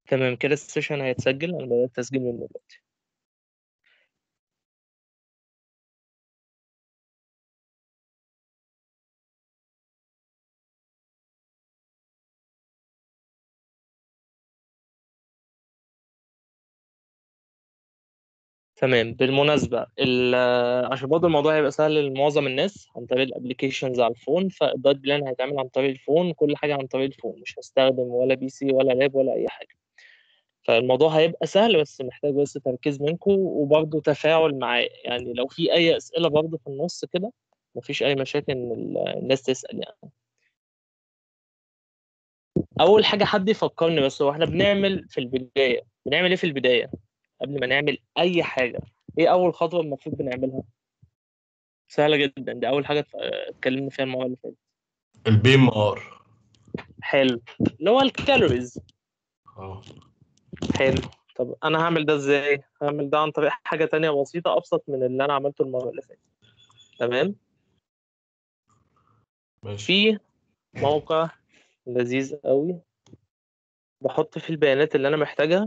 تمام كده السيشن هيتسجل انا بدأت تسجيل من دلوقتي تمام بالمناسبة ال- عشان برضه الموضوع هيبقى سهل لمعظم الناس عن طريق الابلكيشنز على الفون فالدايت بلان هيتعمل عن طريق الفون كل حاجة عن طريق الفون مش هستخدم ولا بي سي ولا لاب ولا أي حاجة فالموضوع هيبقى سهل بس محتاج بس تركيز منكم وبرضه تفاعل معاه يعني لو في أي أسئلة برضه في النص كده مفيش أي مشاكل إن ال- الناس تسأل يعني أول حاجة حد يفكرني بس هو إحنا بنعمل في البداية بنعمل إيه في البداية قبل ما نعمل أي حاجة إيه أول خطوة المفروض بنعملها؟ سهلة جدا دي أول حاجة اتف- اتكلمنا فيها المرة اللي فاتت البي ام ار حلو اللي هو الكالوريز اه حلو طب أنا هعمل ده إزاي؟ هعمل ده عن طريق حاجة تانية بسيطة أبسط من اللي أنا عملته المرة اللي فاتت تمام؟ ماشي في موقع لذيذ قوي بحط فيه البيانات اللي أنا محتاجها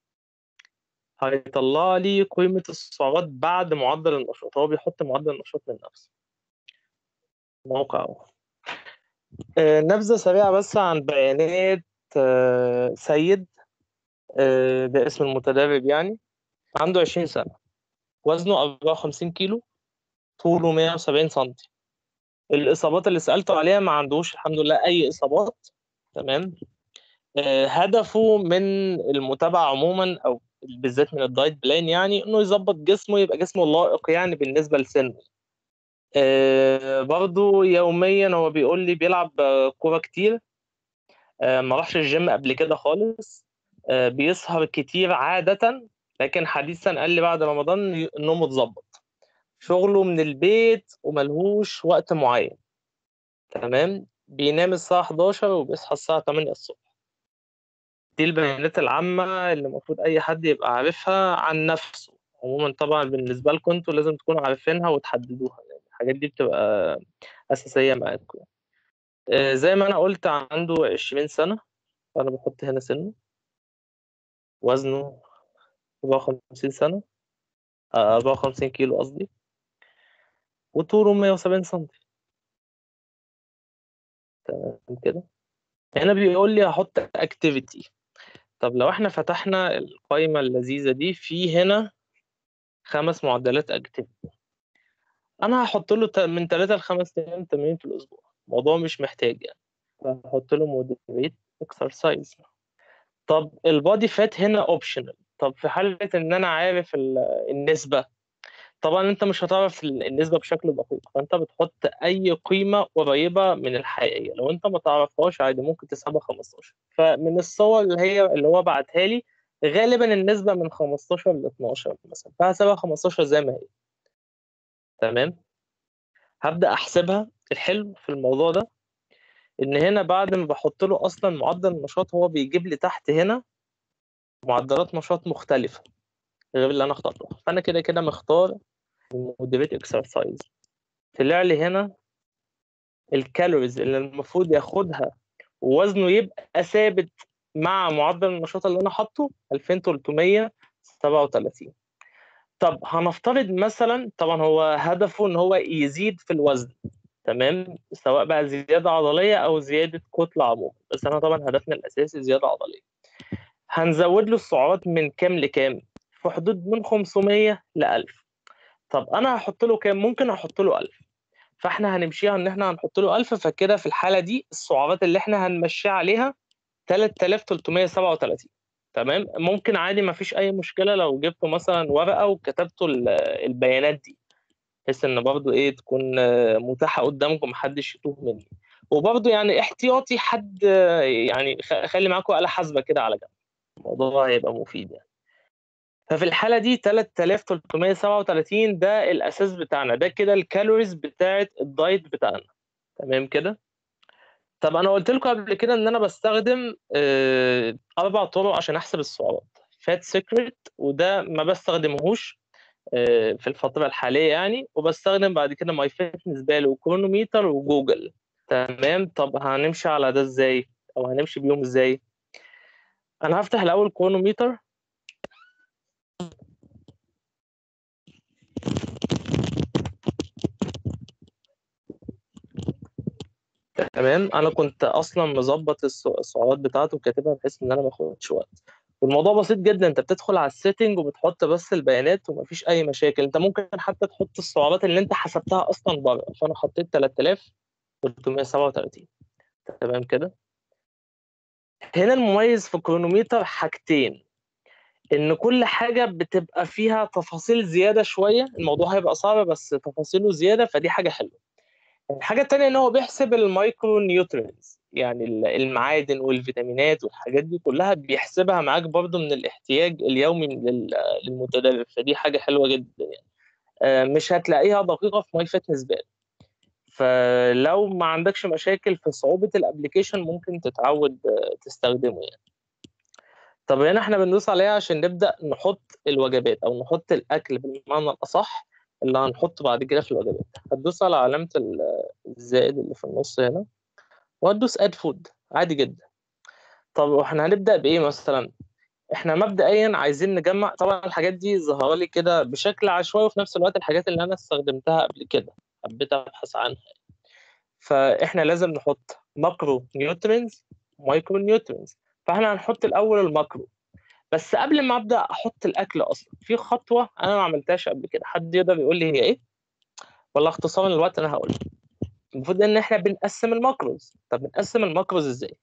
هيطلع لي قيمة السعرات بعد معدل النشاط هو بيحط معدل النشاط من نفسه موقع أهو آه، نبذة سريعة بس عن بيانات آه، سيد آه، ده اسم المتدرب يعني عنده 20 سنة وزنه 54 كيلو طوله 170 سنتي الإصابات اللي سألته عليها ما عندوش الحمد لله أي إصابات تمام آه، هدفه من المتابعة عموما أو بالذات من الدايت بلان يعني إنه يظبط جسمه يبقى جسمه لائق يعني بالنسبة لسنه آه، برضو يوميا هو بيقول لي بيلعب آه، كورة كتير آه، ما راحش الجيم قبل كده خالص آه، بيسهر كتير عادة لكن حديثا قال لي بعد رمضان ي- نومه اتظبط شغله من البيت وملهوش وقت معين تمام بينام الساعة 11 وبيصحى الساعة 8 الصبح دي البيانات العامة اللي المفروض أي حد يبقى عارفها عن نفسه عموما طبعا بالنسبة لكم انتوا لازم تكونوا عارفينها وتحددوها يعني الحاجات دي بتبقى أساسية معاكم آه، زي ما أنا قلت عنده 20 سنة فأنا بحط هنا سنه وزنه 54 سنة آه، 54 كيلو قصدي وطوله 170 سنتي تمام كده هنا بيقول لي هحط اكتيفيتي طب لو احنا فتحنا القائمة اللذيذة دي في هنا خمس معدلات اكتيفيتي انا هحط له ت- من 3 ل 5 ايام تمرين في الاسبوع الموضوع مش محتاج يعني فهحط له مودريت اكسرسايز طب البادي فات هنا اوبشنال طب في حالة ان انا عارف ال- النسبة طبعا انت مش هتعرف النسبة بشكل دقيق فانت بتحط اي قيمة قريبة من الحقيقية لو انت ما تعرفهاش عادي ممكن تسحبها 15 فمن الصور اللي هي اللي هو بعتها لي غالبا النسبة من 15 ل 12 مثلا فهسيبها 15 زي ما هي تمام هبدأ احسبها الحلو في الموضوع ده ان هنا بعد ما بحط له اصلا معدل النشاط هو بيجيب لي تحت هنا معدلات نشاط مختلفة غير اللي انا اخترتها فانا كده كده مختار المودريت اكسرسايز طلع لي هنا الكالوريز اللي المفروض ياخدها ووزنه يبقى ثابت مع معدل النشاط اللي انا حاطه 2337 طب هنفترض مثلا طبعا هو هدفه ان هو يزيد في الوزن تمام سواء بقى زياده عضليه او زياده كتله عموما بس انا طبعا هدفنا الاساسي زياده عضليه هنزود له السعرات من كام لكام في حدود من 500 ل 1000 طب انا هحط له كام ممكن احط له 1000 فاحنا هنمشيها ان احنا هنحط له 1000 فكده في الحاله دي السعرات اللي احنا هنمشيها عليها 3337 تمام ممكن عادي ما فيش اي مشكله لو جبتوا مثلا ورقه وكتبتوا ال- البيانات دي بحيث ان برضو ايه تكون آه، متاحه قدامكم محدش يتوه مني وبرضو يعني احتياطي حد آه، يعني خ- خلي معاكم آلة حاسبة كده على جنب الموضوع هيبقى مفيد يعني ففي الحالة دي 3337 ده الأساس بتاعنا ده كده الكالوريز بتاعت الدايت بتاعنا تمام كده طب أنا قلت لكم قبل كده إن أنا بستخدم آه، أربع طرق عشان أحسب السعرات فات سيكريت وده ما بستخدمهوش آه، في الفترة الحالية يعني وبستخدم بعد كده ماي فيتنس بال وكرونوميتر وجوجل تمام طب هنمشي على ده ازاي او هنمشي بيهم ازاي انا هفتح الاول كرونوميتر تمام انا كنت اصلا مظبط الس- السعرات بتاعته وكاتبها بحيث ان انا ما اخدش وقت والموضوع بسيط جدا انت بتدخل على السيتنج وبتحط بس البيانات ومفيش اي مشاكل انت ممكن حتى تحط السعرات اللي انت حسبتها اصلا بره فانا حطيت 3337 تمام كده هنا المميز في الكرونوميتر حاجتين ان كل حاجه بتبقى فيها تفاصيل زياده شويه الموضوع هيبقى صعب بس تفاصيله زياده فدي حاجه حلوه الحاجه التانيه ان هو بيحسب المايكرو نيوترينز يعني ال- المعادن والفيتامينات والحاجات دي كلها بيحسبها معاك برضو من الاحتياج اليومي لل- للمتدرب فدي حاجه حلوه جدا يعني آه، مش هتلاقيها دقيقه في ماي فيتنس بال فلو ما عندكش مشاكل في صعوبه الابلكيشن ممكن تتعود آه، تستخدمه يعني طب هنا احنا بندوس عليها عشان نبدا نحط الوجبات او نحط الاكل بالمعنى الاصح اللي هنحطه بعد كده في الوجبات هتدوس على علامه ال- الزائد اللي في النص هنا وهتدوس اد فود عادي جدا طب واحنا هنبدا بايه مثلا احنا مبدئيا عايزين نجمع طبعا الحاجات دي ظهر لي كده بشكل عشوائي وفي نفس الوقت الحاجات اللي انا استخدمتها قبل كده حبيت ابحث عنها فاحنا لازم نحط ماكرو نيوترينز مايكرو نيوترينز فاحنا هنحط الاول الماكرو بس قبل ما ابدا احط الاكل اصلا في خطوه انا ما عملتهاش قبل كده حد يقدر يقول لي هي ايه ولا اختصارا الوقت انا هقول المفروض ان احنا بنقسم الماكروز طب بنقسم الماكروز ازاي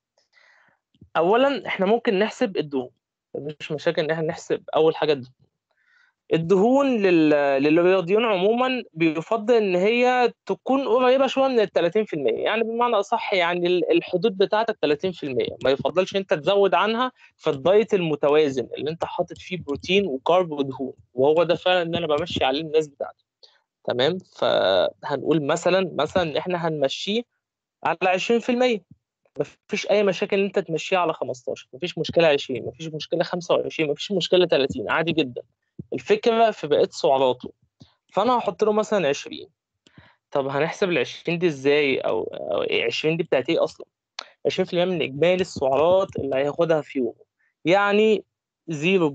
اولا احنا ممكن نحسب الدهون مفيش مشاكل ان احنا نحسب اول حاجه الدهون الدهون لل... للرياضيين عموما بيفضل ان هي تكون قريبه شويه من ال 30% يعني بمعنى اصح يعني ال- الحدود بتاعتك 30% ما يفضلش انت تزود عنها في الدايت المتوازن اللي انت حاطط فيه بروتين وكارب ودهون وهو ده فعلا اللي انا بمشي عليه الناس بتاعتي تمام فهنقول مثلا مثلا ان احنا هنمشيه على 20% مفيش اي مشاكل ان انت تمشيه على 15 مفيش مشكله 20 مفيش مشكله 25 مفيش مشكله 30 عادي جدا الفكره في بقيه سعراته فانا هحط له مثلا 20 طب هنحسب ال 20 دي ازاي او أو إيه 20 دي بتاعت ايه اصلا 20% من اجمالي السعرات اللي هياخدها في يوم يعني 0.2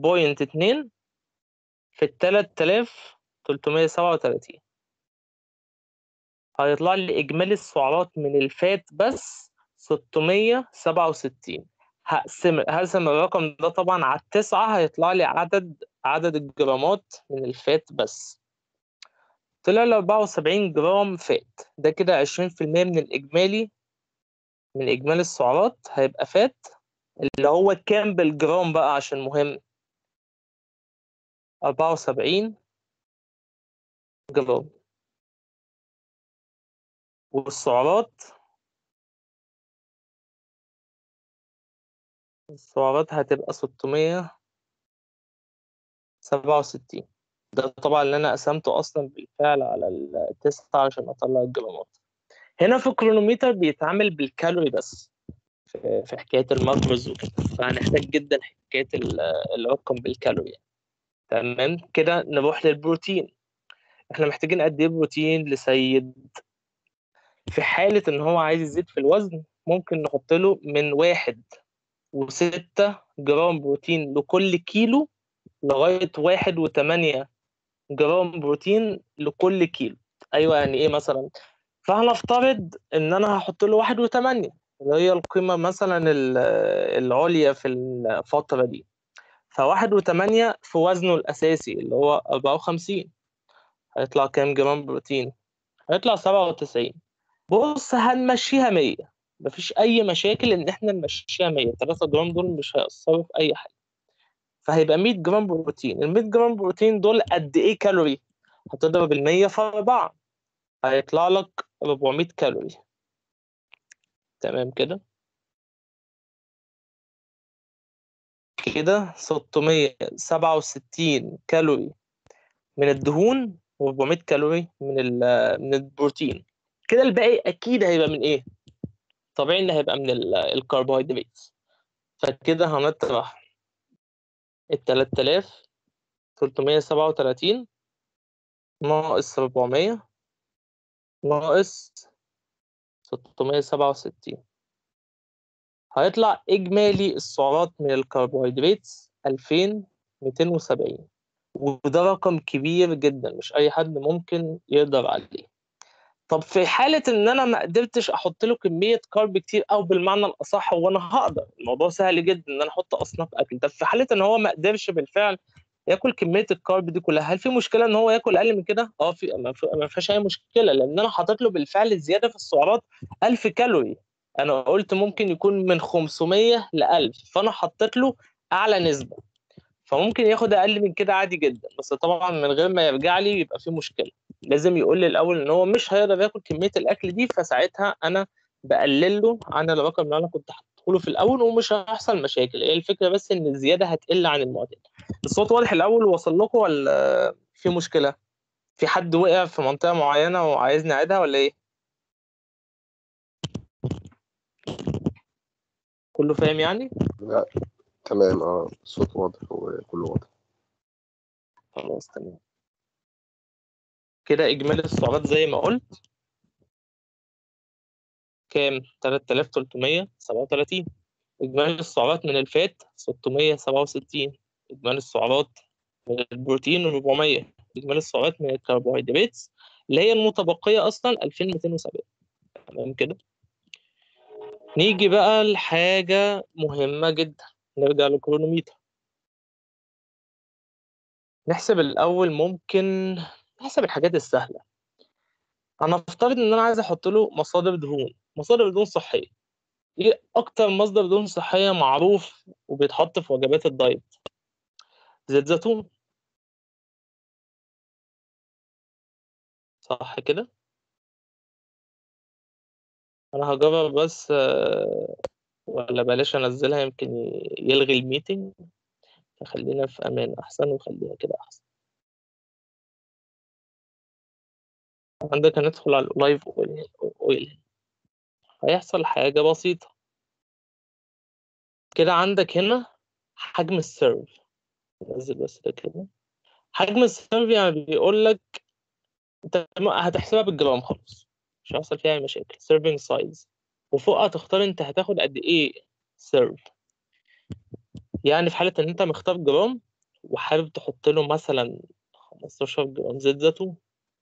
في ال 3337 هيطلع لي اجمالي السعرات من الفات بس 667 هقسم هقسم الرقم ده طبعا على التسعة هيطلع لي عدد عدد الجرامات من الفات بس طلع لي 74 جرام فات ده كده 20% من الإجمالي من إجمالي السعرات هيبقى فات اللي هو كام بالجرام بقى عشان مهم 74 جرام والسعرات السعرات هتبقى 667 ده طبعا اللي انا قسمته اصلا بالفعل على التسعة عشان اطلع الجرامات هنا في الكرونوميتر بيتعامل بالكالوري بس في في حكايه الماكروز وكده فهنحتاج جدا حكايه ال- الرقم بالكالوري تمام كده نروح للبروتين احنا محتاجين قد ايه بروتين لسيد في حاله ان هو عايز يزيد في الوزن ممكن نحط له من واحد وستة جرام بروتين لكل كيلو لغاية واحد وتمانية جرام بروتين لكل كيلو أيوة يعني إيه مثلا فهنفترض إن أنا هحط له واحد وتمانية اللي هي القيمة مثلا ال- العليا في الفترة دي فواحد وتمانية في وزنه الأساسي اللي هو أربعة وخمسين هيطلع كام جرام بروتين؟ هيطلع سبعة وتسعين بص هنمشيها مية مفيش أي مشاكل إن إحنا نمشيها مية تلاتة جرام دول مش هيأثروا في أي حاجة فهيبقى 100 جرام بروتين ال 100 جرام بروتين دول قد ايه كالوري هتضرب ال 100 في 4 هيطلع لك 400 كالوري تمام كده كده 667 كالوري من الدهون و400 كالوري من ال- من البروتين كده الباقي اكيد هيبقى من ايه طبيعي ان هيبقى من ال- الكربوهيدرات فكده هنطرح ال 3337 ناقص 400 ناقص 667 هيطلع إجمالي السعرات من الكربوهيدرات 2270 وده رقم كبير جدا مش أي حد ممكن يقدر عليه طب في حالة إن أنا ما قدرتش أحط له كمية كارب كتير أو بالمعنى الأصح هو أنا هقدر الموضوع سهل جدا إن أنا أحط أصناف أكل طب في حالة إن هو ما قدرش بالفعل ياكل كميه الكارب دي كلها هل في مشكله ان هو ياكل اقل من كده اه في ما فيهاش اي مشكله لان انا حاطط له بالفعل زياده في السعرات 1000 كالوري انا قلت ممكن يكون من 500 ل 1000 فانا حطيت له اعلى نسبه فممكن ياخد اقل من كده عادي جدا بس طبعا من غير ما يرجع لي يبقى في مشكله لازم يقول لي الاول ان هو مش هيقدر ياكل كميه الاكل دي فساعتها انا بقلل له عن الرقم اللي انا كنت حاطه له في الاول ومش هيحصل مشاكل هي الفكره بس ان الزياده هتقل عن المعتاد الصوت واضح الاول وصل لكم ولا في مشكله في حد وقع في منطقه معينه وعايز نعيدها ولا ايه كله فاهم يعني لا تمام اه الصوت واضح وكله واضح خلاص تمام كده اجمالي السعرات زي ما قلت كام 3337 اجمالي السعرات من الفات 667 اجمالي السعرات من البروتين 400 اجمالي السعرات من الكربوهيدرات اللي هي المتبقيه اصلا 2270 تمام كده نيجي بقى لحاجه مهمه جدا نرجع للكرونوميتر نحسب الاول ممكن نحسب الحاجات السهله انا افترض ان انا عايز احط له مصادر دهون مصادر دهون صحيه ايه اكتر مصدر دهون صحيه معروف وبيتحط في وجبات الدايت زيت زيتون صح كده انا هجرب بس ولا بلاش انزلها يمكن يلغي الميتنج فخلينا في امان احسن وخليها كده احسن عندك هندخل على اللايف اويل هيحصل حاجة بسيطة كده عندك هنا حجم السيرف نزل بس ده كده حجم السيرف يعني بيقول لك انت هتحسبها بالجرام خلاص مش هيحصل فيها مشاكل سيرفينج سايز وفوق هتختار انت هتاخد قد ايه سيرف يعني في حالة ان انت مختار جرام وحابب تحط له مثلا 15 جرام زيت زيتون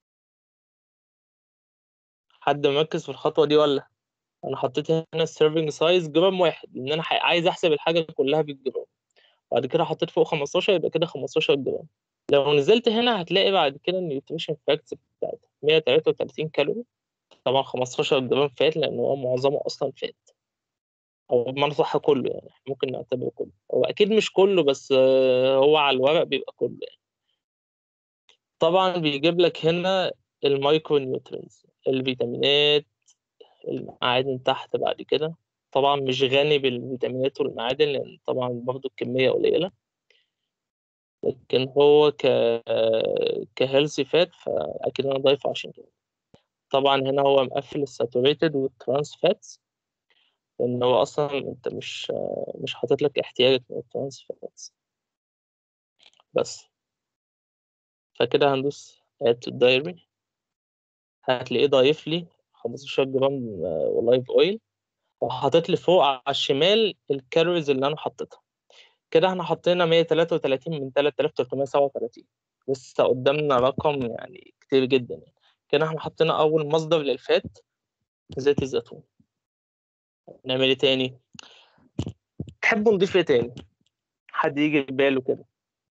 حد مركز في الخطوة دي ولا انا حطيت هنا السيرفنج سايز جرام واحد لان انا عايز احسب الحاجة كلها بالجرام بعد كده حطيت فوق 15 يبقى كده 15 جرام لو نزلت هنا هتلاقي بعد كده النيوتريشن فاكتس بتاعتها 133 كالوري طبعا 15 جرام فات لان هو معظمه اصلا فات او بمعنى صح كله يعني ممكن نعتبره كله هو اكيد مش كله بس هو على الورق بيبقى كله يعني طبعا بيجيب لك هنا المايكرو نيوترينز الفيتامينات المعادن تحت بعد كده طبعا مش غني بالفيتامينات والمعادن لان طبعا برضه الكميه قليله لكن هو ك كهيلثي فات فاكيد انا ضايفه عشان كده طبعا هنا هو مقفل الساتوريتد والترانس فاتس لان هو اصلا انت مش مش حاطط لك احتياجك من الترانس فاتس بس فكده هندوس add to diary هتلاقيه ضايف لي 15 جرام اولايف اويل وحاطط لي فوق على الشمال الكالوريز اللي انا حطيتها كده احنا حطينا 133 من 3337 لسه قدامنا رقم يعني كتير جدا يعني كده احنا حطينا اول مصدر للفات زيت الزيتون نعمل ايه تاني تحبوا نضيف ايه تاني حد يجي في باله كده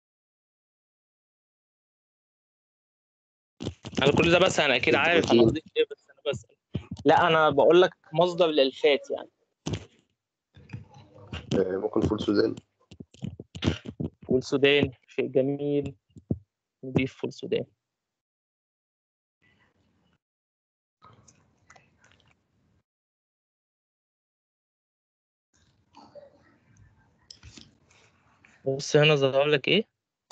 انا كل ده بس انا اكيد عارف انا هضيف ايه بس انا بسأل لا انا بقول لك مصدر للفات يعني ممكن فول سوداني فول سوداني شيء جميل نضيف فول سوداني بص هنا ظهر لك ايه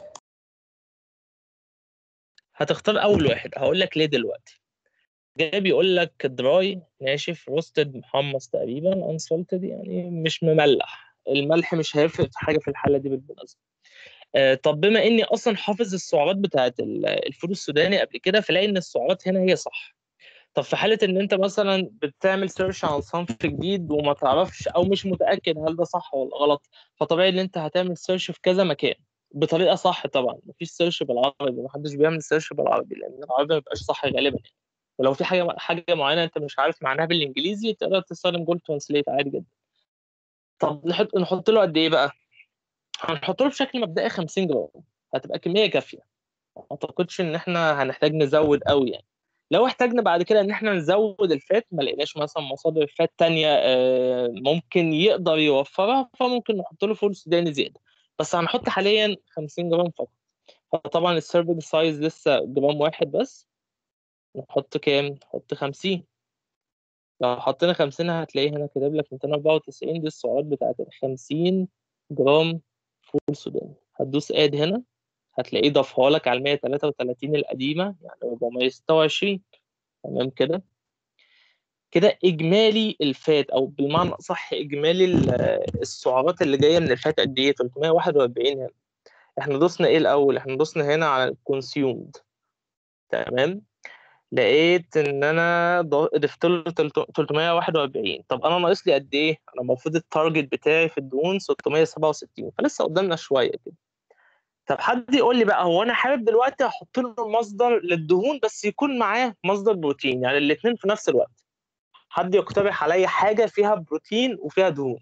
هتختار اول واحد هقول لك ليه دلوقتي جاي بيقول لك دراي ناشف روستد محمص تقريبا انسولتد يعني مش مملح الملح مش هيفرق في حاجه في الحاله دي بالمناسبه آه طب بما اني اصلا حافظ السعرات بتاعت الفول السوداني قبل كده فلاقي ان السعرات هنا هي صح طب في حاله ان انت مثلا بتعمل سيرش عن صنف جديد وما تعرفش او مش متاكد هل ده صح ولا غلط فطبيعي ان انت هتعمل سيرش في كذا مكان بطريقه صح طبعا مفيش سيرش بالعربي محدش بيعمل سيرش بالعربي لان العربي ما بيبقاش صح غالبا يعني. ولو في حاجه حاجه معينه انت مش عارف معناها بالانجليزي تقدر تستخدم جول ترانسليت عادي جدا طب نحط نحط له قد ايه بقى هنحط له بشكل مبدئي 50 جرام هتبقى كميه كافيه ما اعتقدش ان احنا هنحتاج نزود قوي يعني لو احتاجنا بعد كده ان احنا نزود الفات ما لقيناش مثلا مصادر فات تانية آه، ممكن يقدر يوفرها فممكن نحط له فول سوداني زياده بس هنحط حاليا 50 جرام فقط فطبعا السيرفنج سايز لسه جرام واحد بس نحط كام؟ نحط 50 لو حطينا 50 هتلاقيه هنا كاتب لك 294 دي السعرات بتاعت ال 50 جرام فول سوداني هتدوس اد هنا هتلاقيه ضافها لك على 133 القديمه يعني 426 تمام كده كده اجمالي الفات او بالمعنى اصح اجمالي ال- السعرات اللي جايه من الفات قد ايه 341 هنا احنا دوسنا ايه الاول احنا دوسنا هنا على الكونسيومد تمام لقيت ان انا ض- ضفت له 341 طب انا ناقص لي قد ايه انا المفروض التارجت بتاعي في الدهون 667 فلسه قدامنا شويه كده طب حد يقول لي بقى هو انا حابب دلوقتي احط له مصدر للدهون بس يكون معاه مصدر بروتين يعني الاثنين في نفس الوقت حد يقترح عليا حاجه فيها بروتين وفيها دهون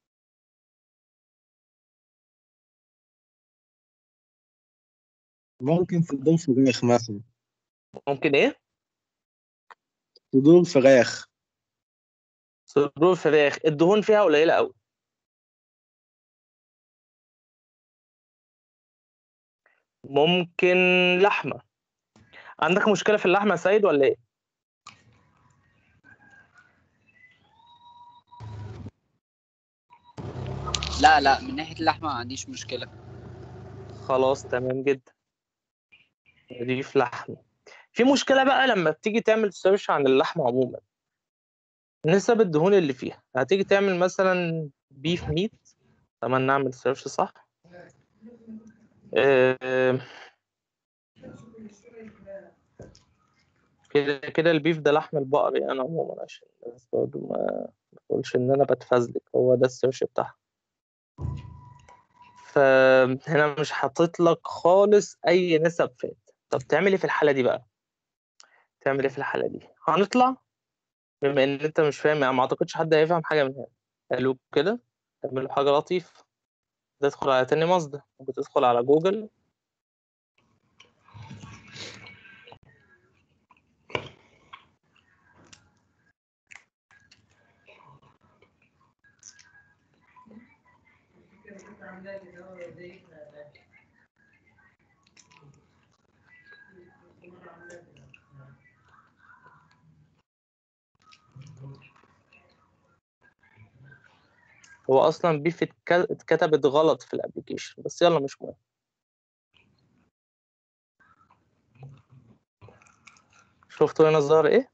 ممكن صدور فراخ مثلا ممكن ايه صدور فراخ صدور فراخ الدهون فيها قليله قوي ممكن لحمه عندك مشكله في اللحمه يا سيد ولا ايه لا لا من ناحيه اللحمه ما عنديش مشكله خلاص تمام جدا رغيف لحم في مشكلة بقى لما بتيجي تعمل سيرش عن اللحمة عموما نسب الدهون اللي فيها هتيجي تعمل مثلا بيف ميت طبعا نعمل سيرش صح آه، كده كده البيف ده لحم البقر يعني عموما عشان الناس برضه ما ما تقولش ان انا بتفزلك هو ده السيرش بتاعها فهنا مش حاطط لك خالص اي نسب فات طب تعمل ايه في الحالة دي بقى تعمل ايه في الحالة دي هنطلع بما ان انت مش فاهم يعني ما اعتقدش حد هيفهم حاجة من هنا قالوا كده تعملوا حاجة لطيفة تدخل على تاني مصدر بتدخل على جوجل هو اصلا بيف اتك- اتكتبت غلط في الابلكيشن بس يلا مش مهم شفتوا هنا الظاهر ايه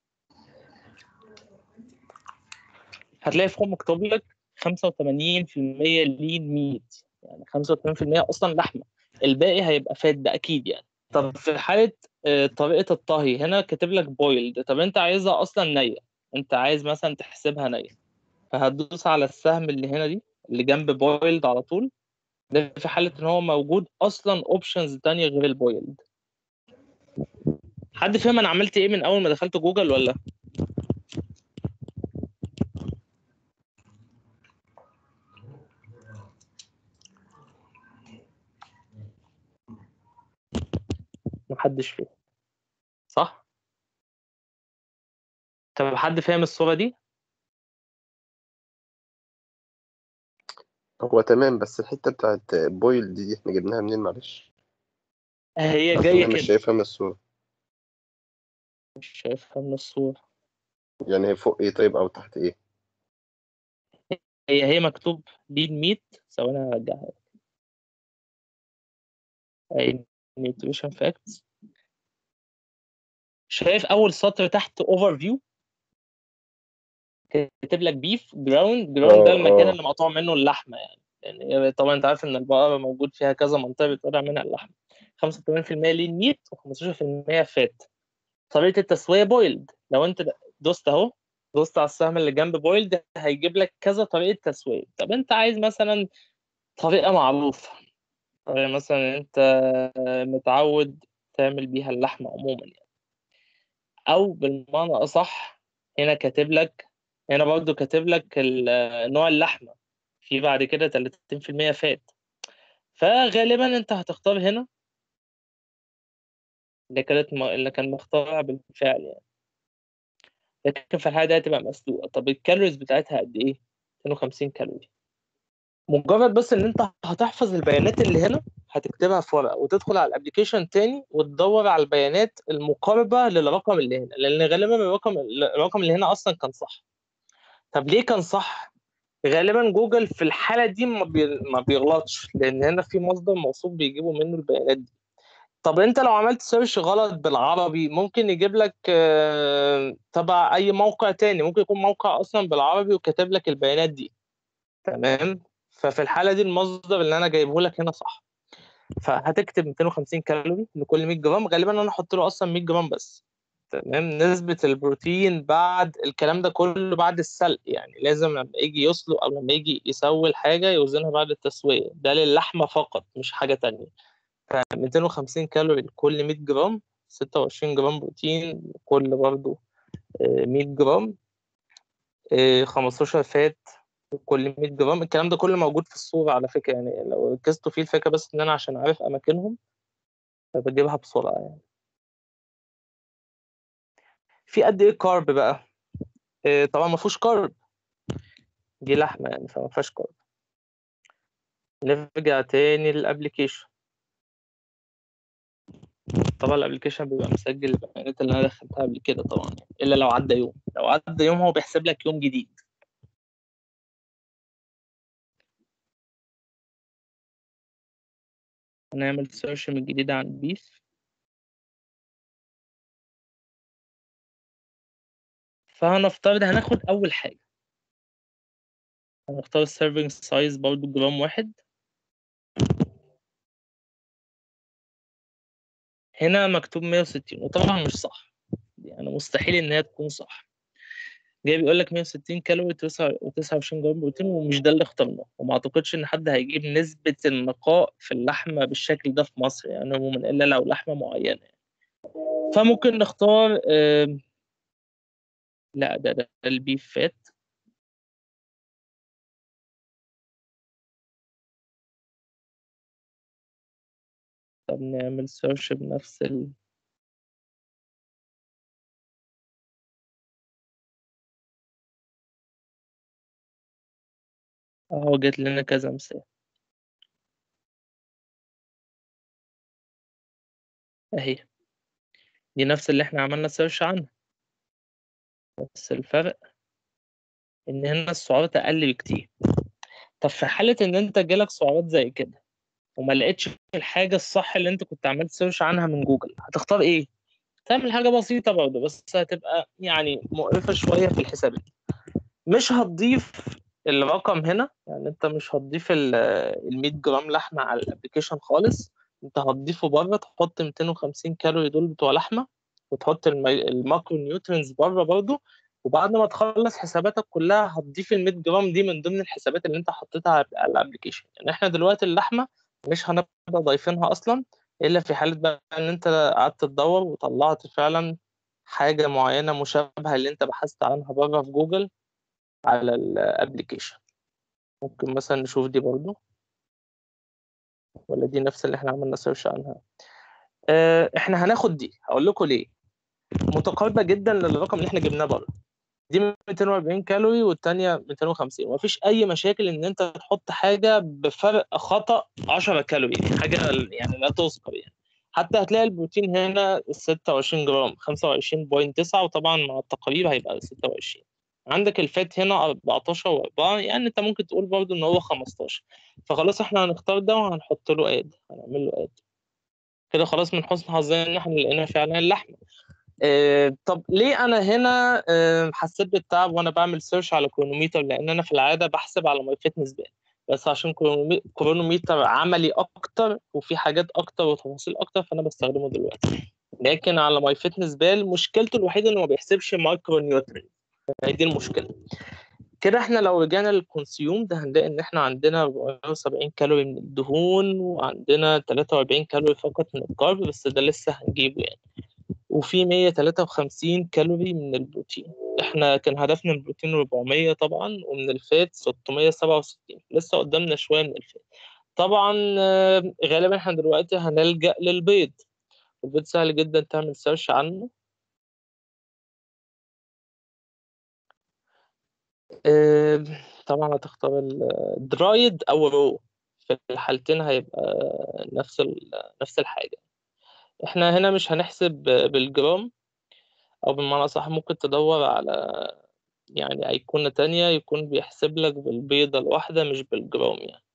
هتلاقي فوق مكتوب لك 85% لين ميت يعني 85% اصلا لحمه الباقي هيبقى فات ده اكيد يعني طب في حاله آه، طريقه الطهي هنا كاتب لك بويلد طب انت عايزها اصلا نيه انت عايز مثلا تحسبها نيه فهتدوس على السهم اللي هنا دي اللي جنب بويلد على طول ده في حاله ان هو موجود اصلا اوبشنز تانية غير البويلد حد فاهم انا عملت ايه من اول ما دخلت جوجل ولا محدش فاهم صح طب حد فاهم الصورة دي هو تمام بس الحتة بتاعت بويل دي, دي احنا جبناها منين معلش هي أصل جاية أنا مش كده شايفها من الصورة مش شايفها من الصورة يعني هي فوق ايه طيب أو تحت ايه هي هي مكتوب دي الميت ثواني هرجعها لك. اي نيوتريشن فاكتس شايف اول سطر تحت اوفر فيو كاتب لك بيف جراوند جراوند ده آه، المكان آه. اللي مقطوع منه اللحمه يعني يعني طبعا انت عارف ان البقره موجود فيها كذا منطقه بيتقطع منها اللحمه 85% لين ميت و15% فات طريقه التسويه بويلد لو انت دوست اهو دوست على السهم اللي جنب بويلد هيجيب لك كذا طريقه تسويه طب انت عايز مثلا طريقه معروفه طريقه مثلا انت متعود تعمل بيها اللحمه عموما يعني او بالمعنى اصح هنا كاتب لك هنا برضو كاتب لك ال- نوع اللحمه في بعد كده 30% فات فغالبا انت هتختار هنا اللي كانت م... اللي كان مختارها بالفعل يعني لكن في الحالة دي هتبقى مسلوقة طب الكالوريز بتاعتها قد ايه 250 كالوري مجرد بس ان انت هتحفظ البيانات اللي هنا هتكتبها في ورقة وتدخل على الابلكيشن تاني وتدور على البيانات المقاربة للرقم اللي هنا لان غالبا الرقم الرقم اللي هنا اصلا كان صح طب ليه كان صح غالبا جوجل في الحالة دي ما, بي... ما بيغلطش لان هنا في مصدر موثوق بيجيبوا منه البيانات دي طب انت لو عملت سيرش غلط بالعربي ممكن يجيب لك آه، تبع اي موقع تاني ممكن يكون موقع اصلا بالعربي وكاتب لك البيانات دي تمام ففي الحاله دي المصدر اللي انا جايبه لك هنا صح فهتكتب 250 كالوري لكل 100 جرام غالبا انا احط له اصلا 100 جرام بس تمام نسبة البروتين بعد الكلام ده كله بعد السلق يعني لازم لما يجي يسلق او لما يجي يسوي الحاجة يوزنها بعد التسوية ده للحمة فقط مش حاجة تانية ف 250 كالوري لكل 100 جرام 26 جرام بروتين كل برضو آه، 100 جرام آه، 15 فات كل 100 جرام الكلام ده كله موجود في الصورة على فكرة يعني لو ركزتوا فيه الفكرة بس إن أنا عشان عارف أماكنهم فبجيبها بسرعة يعني في قد إيه كارب بقى؟ آه، طبعا ما فيهوش كارب دي لحمة يعني فما فيهاش كارب نرجع تاني للأبليكيشن طبعا الابلكيشن بيبقى مسجل البيانات اللي انا دخلتها قبل كده طبعا الا لو عدى يوم لو عدى يوم هو بيحسب لك يوم جديد هنعمل سيرش من جديد عن بيف فهنفترض هناخد اول حاجه هنختار السيرفنج سايز برضو جرام واحد هنا مكتوب 160 وطبعا مش صح يعني مستحيل ان هي تكون صح جاي بيقول لك 160 كالوري و29 جرام بروتين ومش ده اللي اخترناه وما اعتقدش ان حد هيجيب نسبة النقاء في اللحمة بالشكل ده في مصر يعني عموما الا لو لحمة معينة يعني. فممكن نختار آم، لا ده ده البيف فات طب نعمل سيرش بنفس ال اهو جت لنا كذا مثال اهي دي نفس اللي احنا عملنا سيرش عنها بس الفرق ان هنا السعرات اقل بكتير طب في حالة ان انت جالك سعرات زي كده وما لقيتش الحاجة الصح اللي انت كنت عملت سيرش عنها من جوجل هتختار ايه؟ تعمل حاجة بسيطة برضه بس هتبقى يعني مقرفة شوية في الحسابات مش هتضيف الرقم هنا يعني انت مش هتضيف ال 100 جرام لحمة على الابلكيشن خالص انت هتضيفه بره تحط 250 كالوري دول بتوع لحمة وتحط المي- الماكرو نيوترينز بره برضه وبعد ما تخلص حساباتك كلها هتضيف ال 100 جرام دي من ضمن الحسابات اللي انت حطيتها على على الابلكيشن يعني احنا دلوقتي اللحمة مش هنبقى ضايفينها اصلا الا في حالة بقى ان انت قعدت تدور وطلعت فعلا حاجة معينة مشابهة اللي انت بحثت عنها بره في جوجل على الابلكيشن ممكن مثلا نشوف دي برضو ولا دي نفس اللي احنا عملنا سيرش عنها اه احنا هناخد دي هقول لكم ليه متقاربة جدا للرقم اللي احنا جبناه بره دي 240 كالوري والتانية 250 ومفيش أي مشاكل إن أنت تحط حاجة بفرق خطأ 10 كالوري دي حاجة يعني لا تذكر يعني حتى هتلاقي البروتين هنا 26 جرام 25.9 وطبعا مع التقريب هيبقى 26 عندك الفات هنا 14 و4 يعني انت ممكن تقول برضو ان هو 15 فخلاص احنا هنختار ده وهنحط له اد هنعمل له اد كده خلاص من حسن حظنا ان احنا لقينا فعلا اللحمه آه، طب ليه انا هنا آه، حسيت بالتعب وانا بعمل سيرش على كرونوميتر لان انا في العاده بحسب على ماي فيتنس بان بس عشان كرونومي- كرونوميتر عملي اكتر وفي حاجات اكتر وتفاصيل اكتر فانا بستخدمه دلوقتي لكن على ماي فيتنس بال مشكلته الوحيده انه ما بيحسبش مايكرو نيوترين هي دي المشكله كده احنا لو رجعنا للكونسيوم ده هنلاقي ان احنا عندنا 470 كالوري من الدهون وعندنا 43 كالوري فقط من الكارب بس ده لسه هنجيبه يعني وفي 153 كالوري من البروتين احنا كان هدفنا من البروتين 400 طبعا ومن الفات 667 لسه قدامنا شويه من الفات طبعا آه، غالبا احنا دلوقتي هنلجأ للبيض البيض سهل جدا تعمل سيرش عنه آه، طبعا هتختار الدرايد او رو في الحالتين هيبقى نفس ال- نفس الحاجة احنا هنا مش هنحسب بالجرام او بمعنى صح ممكن تدور على يعني أيقونة تانية يكون بيحسب لك بالبيضة الواحدة مش بالجرام يعني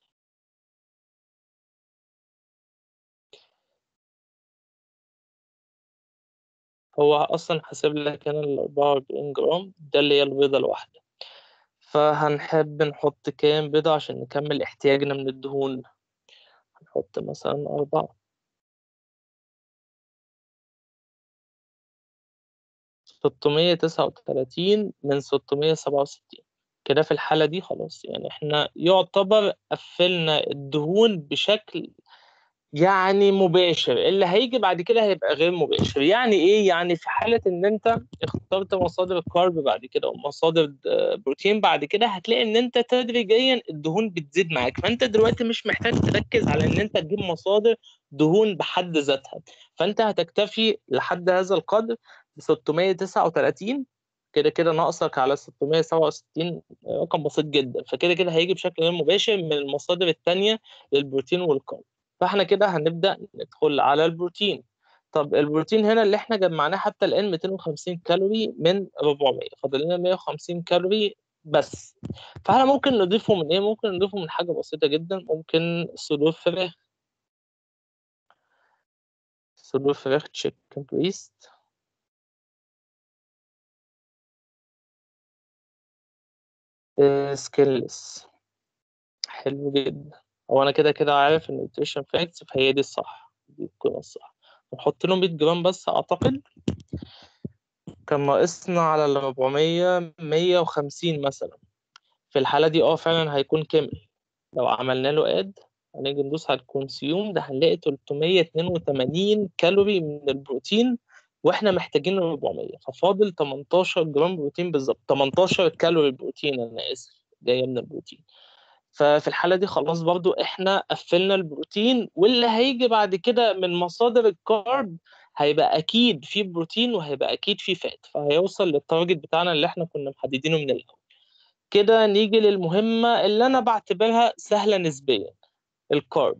هو أصلا حاسب لك هنا ال 44 جرام ده اللي هي البيضة الواحدة فهنحب نحط كام بيضة عشان نكمل احتياجنا من الدهون هنحط مثلا أربعة ستمية تسعة وتلاتين من ستمية سبعة وستين كده في الحالة دي خلاص يعني احنا يعتبر قفلنا الدهون بشكل يعني مباشر اللي هيجي بعد كده هيبقى غير مباشر يعني ايه يعني في حالة ان انت اخترت مصادر الكارب بعد كده ومصادر د- بروتين بعد كده هتلاقي ان انت تدريجيا الدهون بتزيد معاك فانت دلوقتي مش محتاج تركز على ان انت تجيب مصادر دهون بحد ذاتها فانت هتكتفي لحد هذا القدر ب 639 كده كده ناقصك على 667 رقم بسيط جدا فكده كده هيجي بشكل غير مباشر من المصادر التانية للبروتين والكارب فاحنا كده هنبدأ ندخل على البروتين طب البروتين هنا اللي احنا جمعناه حتى الآن 250 كالوري من 400 فاضل لنا 150 كالوري بس فاحنا ممكن نضيفه من ايه ممكن نضيفه من حاجة بسيطة جدا ممكن صدور فراخ صدور فراخ تشيكن بريست سكينلس حلو جدا هو انا كده كده عارف ان النيوتريشن فاكتس فهي دي الصح دي القيمة الصح نحط له 100 جرام بس اعتقد كان ناقصنا على ال 400 150 مثلا في الحالة دي اه فعلا هيكون كامل لو عملنا له اد هنيجي ندوس على الكونسيوم ده هنلاقي 382 كالوري من البروتين واحنا محتاجين 400 ففاضل 18 جرام بروتين بالظبط 18 كالوري بروتين انا اسف جايه من البروتين ففي الحالة دي خلاص برضو احنا قفلنا البروتين واللي هيجي بعد كده من مصادر الكارب هيبقى اكيد فيه بروتين وهيبقى اكيد فيه فات فهيوصل للتارجت بتاعنا اللي احنا كنا محددينه من الاول كده نيجي للمهمة اللي انا بعتبرها سهلة نسبيا الكارب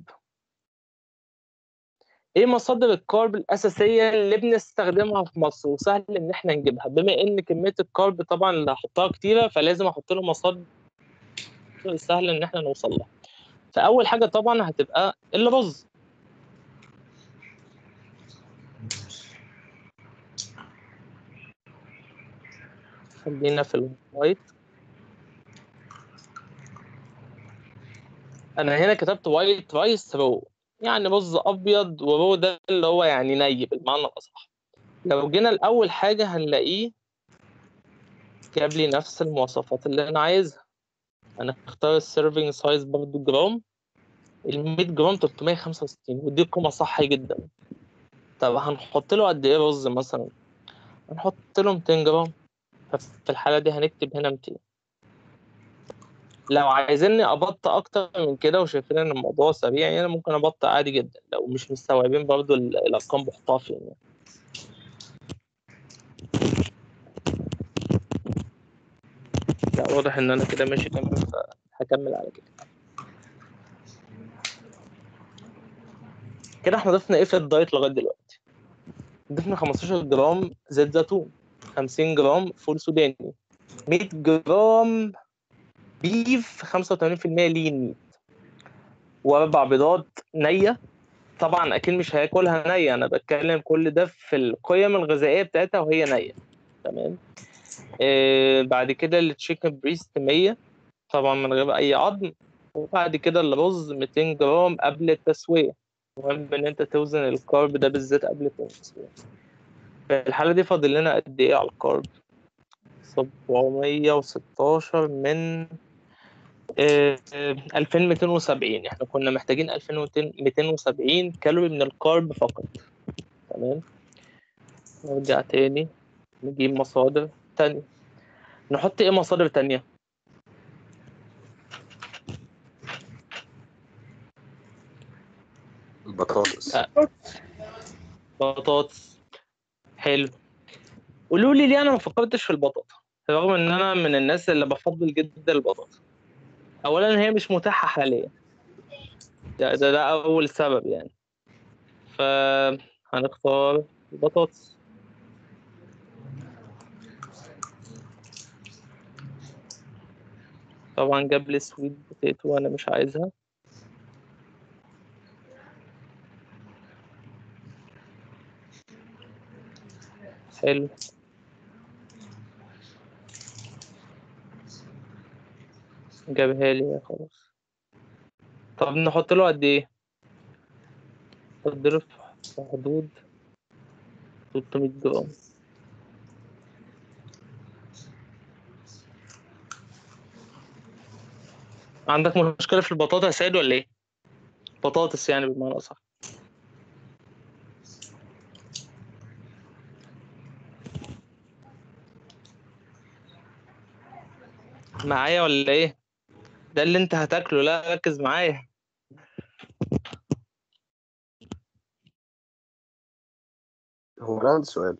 ايه مصادر الكارب الاساسيه اللي بنستخدمها في مصر وسهل ان احنا نجيبها بما ان كميه الكارب طبعا اللي هحطها كتيره فلازم احط له مصادر سهل ان احنا نوصل لها فاول حاجه طبعا هتبقى الرز خلينا في الوايت انا هنا كتبت وايت رايس رو يعني رز ابيض ورو ده اللي هو يعني ني بالمعنى الاصح لو جينا لاول حاجه هنلاقيه جاب لي نفس المواصفات اللي انا عايزها انا اختار السيرفنج سايز برضو جرام ال 100 جرام 365 ودي قيمه صح جدا طب هنحط له قد ايه رز مثلا هنحط له 200 جرام ففي الحاله دي هنكتب هنا 200 لو عايزيني ابطئ اكتر من كده وشايفين ان الموضوع سريع يعني ممكن ابطئ عادي جدا لو مش مستوعبين برضو ال- الارقام بحطها فين يعني. لا واضح ان انا كده ماشي تمام فهكمل على كده كده احنا ضفنا ايه في الدايت لغايه دلوقتي ضفنا 15 جرام زيت زيتون 50 جرام فول سوداني 100 جرام بيف 85% لين ميت واربع بيضات نيه طبعا اكيد مش هياكلها نيه انا بتكلم كل ده في القيم الغذائيه بتاعتها وهي نيه تمام آه بعد كده التشيكن بريست 100 طبعا من غير اي عظم وبعد كده الرز 200 جرام قبل التسويه مهم ان انت توزن الكارب ده بالذات قبل التسوية في الحالة دي فاضل لنا قد ايه على الكارب 716 من آه، آه، 2270 احنا كنا محتاجين 2270 كالوري من الكارب فقط تمام نرجع تاني نجيب مصادر تانية نحط ايه مصادر تانية بطاطس آه. بطاطس حلو قولوا لي ليه انا ما فكرتش في البطاطا رغم ان انا من الناس اللي بفضل جدا البطاطا اولا هي مش متاحه حاليا ده ده, ده اول سبب يعني فهنختار البطاطس طبعا جاب لي سويت بوتيتو وانا مش عايزها حلو جابها لي خلاص طب نحط له قد ايه تضرب في حدود 300 جرام عندك مشكلة في البطاطا يا سيد ولا ايه؟ بطاطس يعني بمعنى أصح معايا ولا ايه؟ ده اللي انت هتاكله لا ركز معايا هو انا عندي سؤال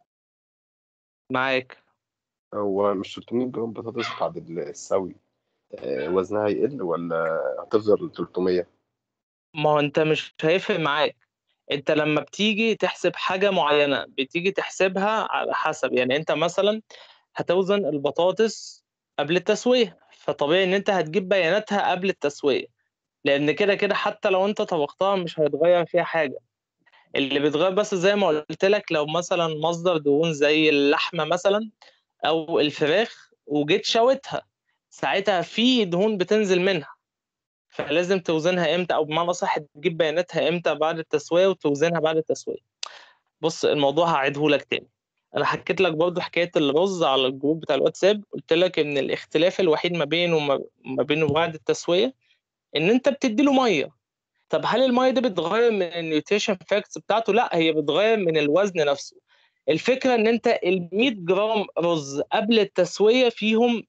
معاك هو مش 300 جرام بطاطس بعد السوي آه، وزنها هيقل ولا هتفضل 300 ما هو انت مش هيفرق معاك انت لما بتيجي تحسب حاجة معينة بتيجي تحسبها على حسب يعني انت مثلا هتوزن البطاطس قبل التسوية فطبيعي ان انت هتجيب بياناتها قبل التسوية لان كده كده حتى لو انت طبختها مش هيتغير فيها حاجة اللي بيتغير بس زي ما قلت لك لو مثلا مصدر دهون زي اللحمة مثلا او الفراخ وجيت شويتها ساعتها في دهون بتنزل منها فلازم توزنها امتى او بمعنى صح تجيب بياناتها امتى بعد التسويه وتوزنها بعد التسويه بص الموضوع هعيده لك تاني انا حكيت لك برضو حكايه الرز على الجروب بتاع الواتساب قلت لك ان الاختلاف الوحيد ما بينه وما ما بينه بعد التسويه ان انت بتدي له ميه طب هل الميه دي بتغير من النيوتريشن فاكتس بتاعته لا هي بتغير من الوزن نفسه الفكره ان انت ال 100 جرام رز قبل التسويه فيهم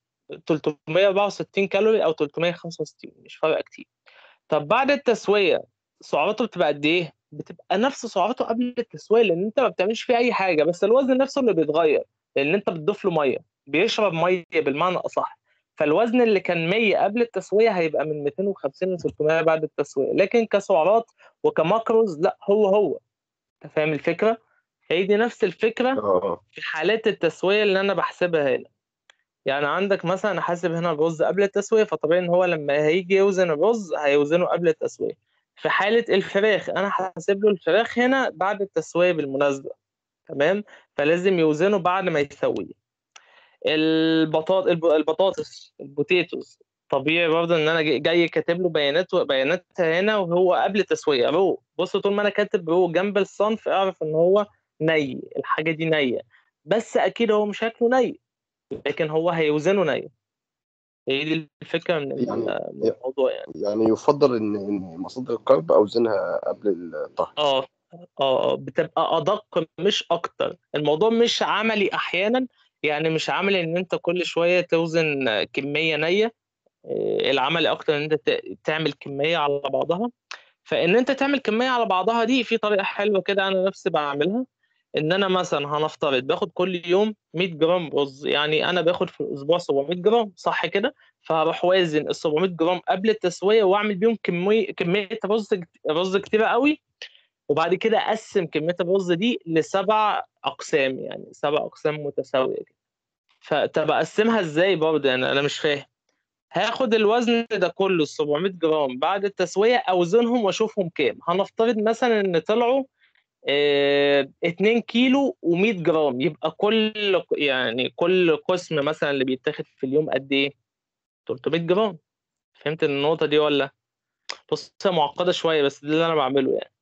364 كالوري او 365 مش فارقه كتير طب بعد التسويه سعراته بتبقى قد ايه بتبقى نفس سعراته قبل التسويه لان انت ما بتعملش فيه اي حاجه بس الوزن نفسه اللي بيتغير لان انت بتضيف له ميه بيشرب ميه بالمعنى اصح فالوزن اللي كان 100 قبل التسويه هيبقى من 250 ل 600 بعد التسويه لكن كسعرات وكماكروز لا هو هو انت فاهم الفكره هي دي نفس الفكره اه في حالات التسويه اللي انا بحسبها هنا يعني عندك مثلا حاسب هنا الرز قبل التسويه فطبيعي ان هو لما هيجي يوزن الرز هيوزنه قبل التسويه في حاله الفراخ انا حاسب له الفراخ هنا بعد التسويه بالمناسبه تمام فلازم يوزنه بعد ما يسويه البطاط الب- البطاطس البوتيتوز طبيعي برضه ان انا جاي- جاي كاتب له بيانات بياناتها هنا وهو قبل التسويه رو بص طول ما انا كاتب رو جنب الصنف اعرف ان هو ني الحاجه دي نيه بس اكيد هو مش هياكله ني لكن هو هيوزنه ني هي دي الفكره من ال- يعني- من الموضوع يعني يعني يفضل ان ان مصادر الكرب اوزنها قبل الطهي اه اه اه بتبقى ادق مش اكتر الموضوع مش عملي احيانا يعني مش عملي ان انت كل شويه توزن كميه نيه آه، العملي اكتر ان انت ت- تعمل كميه على بعضها فان انت تعمل كميه على بعضها دي في طريقه حلوه كده انا نفسي بعملها ان انا مثلا هنفترض باخد كل يوم 100 جرام رز يعني انا باخد في الاسبوع 700 جرام صح كده فهروح وازن ال 700 جرام قبل التسويه واعمل بيهم كميه كميه رز رز كتيره قوي وبعد كده اقسم كميه الرز دي لسبع اقسام يعني سبع اقسام متساويه كده فطب اقسمها ازاي برضه يعني انا مش فاهم هاخد الوزن ده كله ال 700 جرام بعد التسويه اوزنهم واشوفهم كام هنفترض مثلا ان طلعوا آه، 2 كيلو و100 جرام يبقى كل يعني كل قسم مثلا اللي بيتاخد في اليوم قد ايه 300 جرام فهمت النقطه دي ولا بص هي معقده شويه بس ده اللي انا بعمله يعني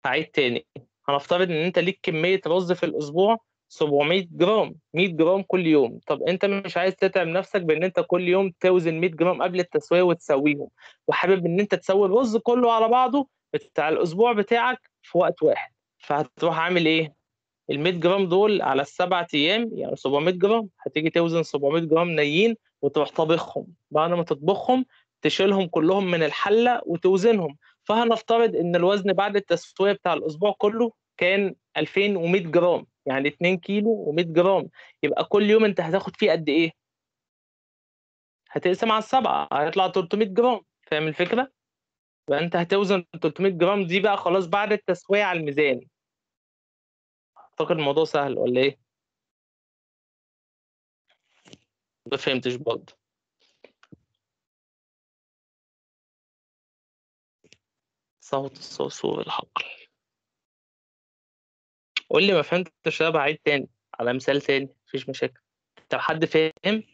هعيد تاني هنفترض ان انت ليك كميه رز في الاسبوع 700 جرام 100 جرام كل يوم طب انت مش عايز تتعب نفسك بان انت كل يوم توزن 100 جرام قبل التسويه وتسويهم وحابب ان انت تسوي الرز كله على بعضه بتاع الاسبوع بتاعك في وقت واحد فهتروح عامل ايه ال 100 جرام دول على السبع ايام يعني 700 جرام هتيجي توزن 700 جرام نيين وتروح طابخهم بعد ما تطبخهم تشيلهم كلهم من الحله وتوزنهم فهنفترض ان الوزن بعد التسويه بتاع الاسبوع كله كان 2100 جرام يعني 2 كيلو و100 جرام يبقى كل يوم انت هتاخد فيه قد ايه هتقسم على السبعه هيطلع 300 جرام فاهم الفكره يبقى انت هتوزن 300 جرام دي بقى خلاص بعد التسويه على الميزان اعتقد الموضوع سهل ولا ايه ما فهمتش برضه صوت الصرصور الحقل قول لي ما فهمتش ده بعيد تاني على مثال تاني مفيش مشاكل طب حد فاهم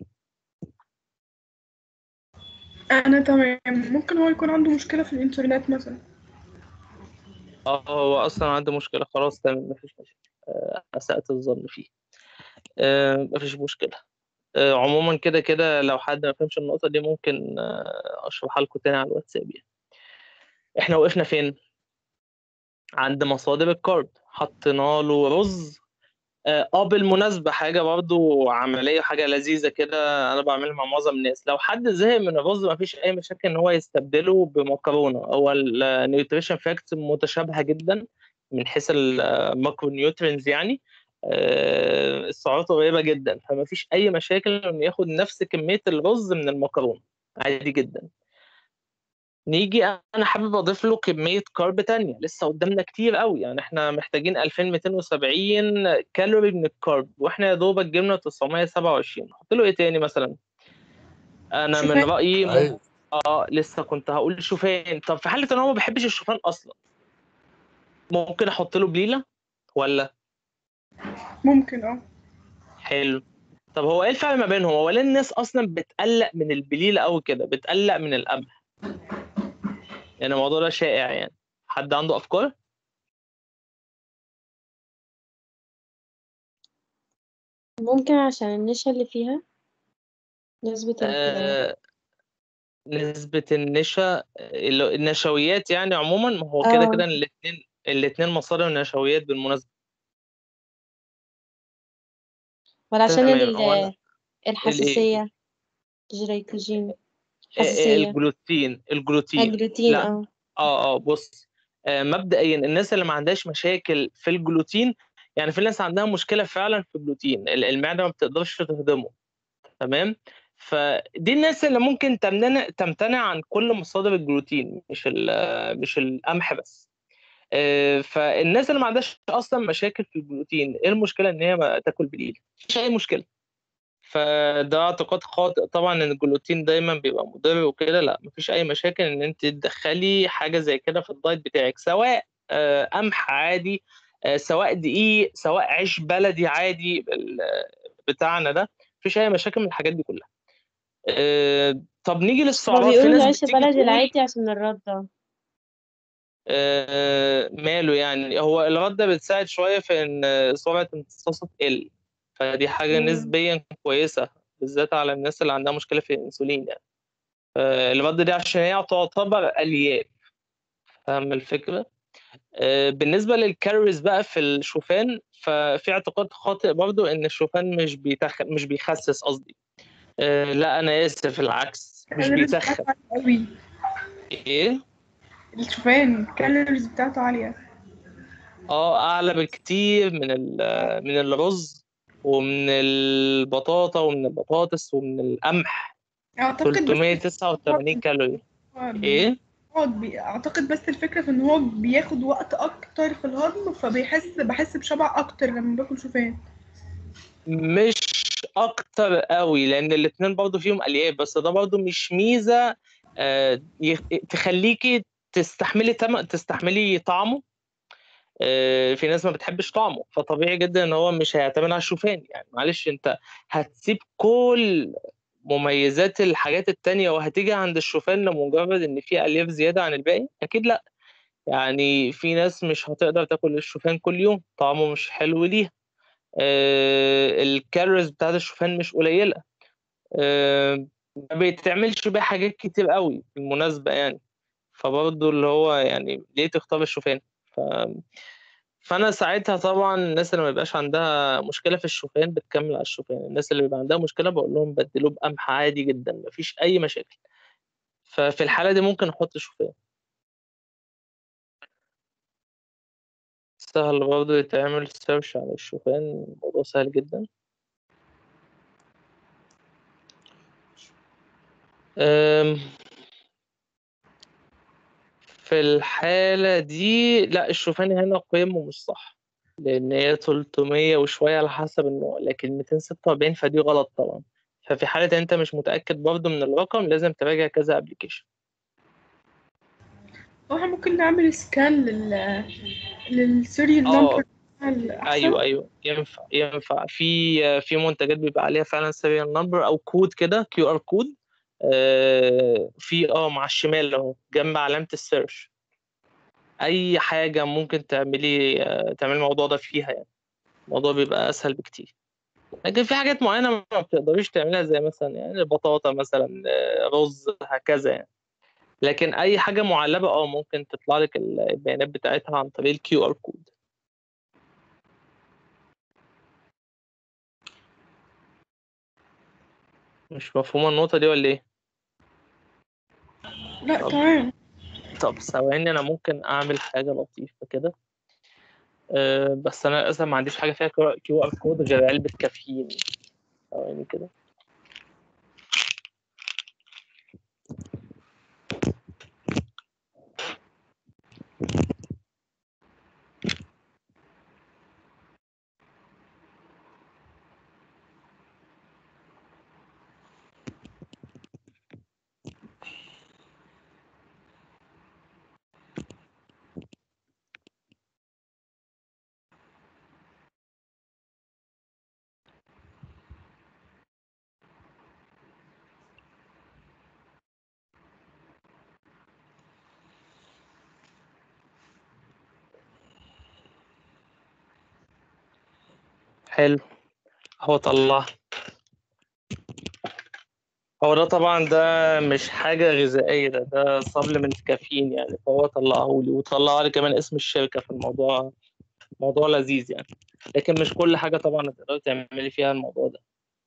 انا تمام ممكن هو يكون عنده مشكله في الانترنت مثلا اه هو اصلا عنده مشكله خلاص تمام مفيش مشاكل آه، اسأت الظن فيه آه، مفيش مشكله آه، عموما كده كده لو حد ما فهمش النقطه دي ممكن آه، اشرحها لكم تاني على الواتساب يعني احنا وقفنا فين عند مصادر الكارب حطينا له رز اه آه، بالمناسبة حاجة برضو عملية حاجة لذيذة كده أنا بعملها مع معظم الناس لو حد زهق من الرز مفيش أي مشاكل إن هو يستبدله بمكرونة هو النيوتريشن فاكت متشابهة جدا من حيث الماكرو نيوترينز يعني آه، السعرات قريبة جدا فمفيش أي مشاكل إنه ياخد نفس كمية الرز من المكرونة عادي جدا نيجي انا حابب اضيف له كميه كارب تانية لسه قدامنا كتير قوي يعني احنا محتاجين 2270 كالوري من الكارب واحنا يا دوبك جبنا 927 نحط له ايه تاني مثلا انا من شوفان. رايي م- أيوة. اه لسه كنت هقول شوفان طب في حاله ان هو ما بيحبش الشوفان اصلا ممكن احط له بليله ولا ممكن اه حلو طب هو ايه الفرق ما بينهم هو ليه الناس اصلا بتقلق من البليله قوي كده بتقلق من القمح يعني الموضوع ده شائع يعني حد عنده افكار ممكن عشان النشا اللي فيها نسبة ال آه، نسبة النشا ال- النشويات يعني عموما ما هو كده آه. كده الاثنين الاثنين مصادر نشويات بالمناسبة ولا عشان تمام، ال- هو أنا- الحساسية جليكوجين آه، حساسية الجلوتين الجلوتين الجلوتين لا. اه اه اه بص آه مبدئيا الناس اللي ما عندهاش مشاكل في الجلوتين يعني في ناس عندها مشكلة فعلا في الجلوتين ال- المعدة ما بتقدرش تهضمه تمام فدي الناس اللي ممكن تمتنع تمتنع عن كل مصادر الجلوتين مش ال- مش القمح بس آه، فالناس اللي ما عندهاش اصلا مشاكل في الجلوتين ايه المشكله ان هي ما تاكل بليل مفيش اي مشكله فده اعتقاد خاطئ طبعا ان الجلوتين دايما بيبقى مضر وكده لا مفيش اي مشاكل ان انت تدخلي حاجه زي كده في الدايت بتاعك سواء آه، قمح عادي آه، سواء دقيق سواء عيش بلدي عادي ال- بتاعنا ده مفيش اي مشاكل من الحاجات دي كلها آه، طب نيجي هما للسعرات في بيقولوا ناس العيش بتيجي البلدي تقول العادي عشان الردة آه، ماله يعني هو الردة بتساعد شوية في إن سرعة امتصاصه تقل فدي حاجة مم. نسبيا كويسة بالذات على الناس اللي عندها مشكلة في الأنسولين يعني آه، الردة دي عشان هي تعتبر ألياف فاهم الفكرة؟ آه، بالنسبة للكالوريز بقى في الشوفان ففي اعتقاد خاطئ برضو إن الشوفان مش بيتخ... مش بيخسس قصدي آه، لا أنا آسف العكس مش الكالوريز بيتخن بتاعته عالية قوي إيه؟ الشوفان الكالوريز بتاعته عالية اه اعلى بكتير من ال- من الرز ومن البطاطا ومن البطاطس ومن القمح اعتقد بس 389 كالوري هو ايه بيقعد بي... اعتقد بس الفكرة في ان هو بياخد وقت اكتر في الهضم فبيحس بحس بشبع اكتر لما باكل شوفان مش اكتر قوي لان الاتنين برضو فيهم الياف بس ده برضو مش ميزه آه، يخ- تخليكي تستحملي تم... تستحملي طعمه آه، في ناس ما بتحبش طعمه فطبيعي جدا ان هو مش هيعتمد على الشوفان يعني معلش انت هتسيب كل مميزات الحاجات التانية وهتيجي عند الشوفان لمجرد ان في الياف زيادة عن الباقي اكيد لا يعني في ناس مش هتقدر تاكل الشوفان كل يوم طعمه مش حلو ليها آه، الكالوريز بتاعت الشوفان مش قليلة آه، ما بيتعملش بيه حاجات كتير قوي بالمناسبة يعني فبرضه اللي هو يعني ليه تختار الشوفان ف... فأنا ساعتها طبعا الناس اللي ما بيبقاش عندها مشكلة في الشوفان بتكمل على الشوفان الناس اللي بيبقى عندها مشكلة بقول لهم بدلوه بقمح عادي جدا مفيش أي مشاكل ففي الحالة دي ممكن أحط شوفان سهل برضه يتعمل سيرش على الشوفان الموضوع سهل جدا أم، في الحالة دي لا الشوفان هنا قيمه مش صح لأن هي 300 وشوية على حسب النوع لكن 246 فدي غلط طبعا ففي حالة أنت مش متأكد برضه من الرقم لازم تراجع كذا ابلكيشن هو احنا ممكن نعمل سكان لل للسيريال اه نمبر ايوه ايوه ينفع ينفع في في منتجات بيبقى عليها فعلا سيريال نمبر او كود كده كيو ار كود في اه مع الشمال اهو جنب علامة السيرش اي حاجة ممكن تعملي آه، تعملي الموضوع ده فيها يعني الموضوع بيبقى اسهل بكتير لكن في حاجات معينة ما بتقدريش تعمليها زي مثلا يعني البطاطا مثلا آه، رز هكذا يعني لكن اي حاجة معلبة اه ممكن تطلع لك البيانات بتاعتها عن طريق الكيو ار كود مش مفهومة النقطة دي ولا ايه؟ لا طب. تمام طب ثواني انا ممكن اعمل حاجة لطيفة كده أه بس انا للاسف ما عنديش حاجة فيها كيو ار كود غير علبة كافيين ثواني كده حلو هو طلع هو ده طبعا ده مش حاجة غذائية ده ده سبلمنت كافيين يعني فهو طلعه لي وطلع لي كمان اسم الشركة في الموضوع موضوع لذيذ يعني لكن مش كل حاجة طبعا تقدري تعملي فيها الموضوع ده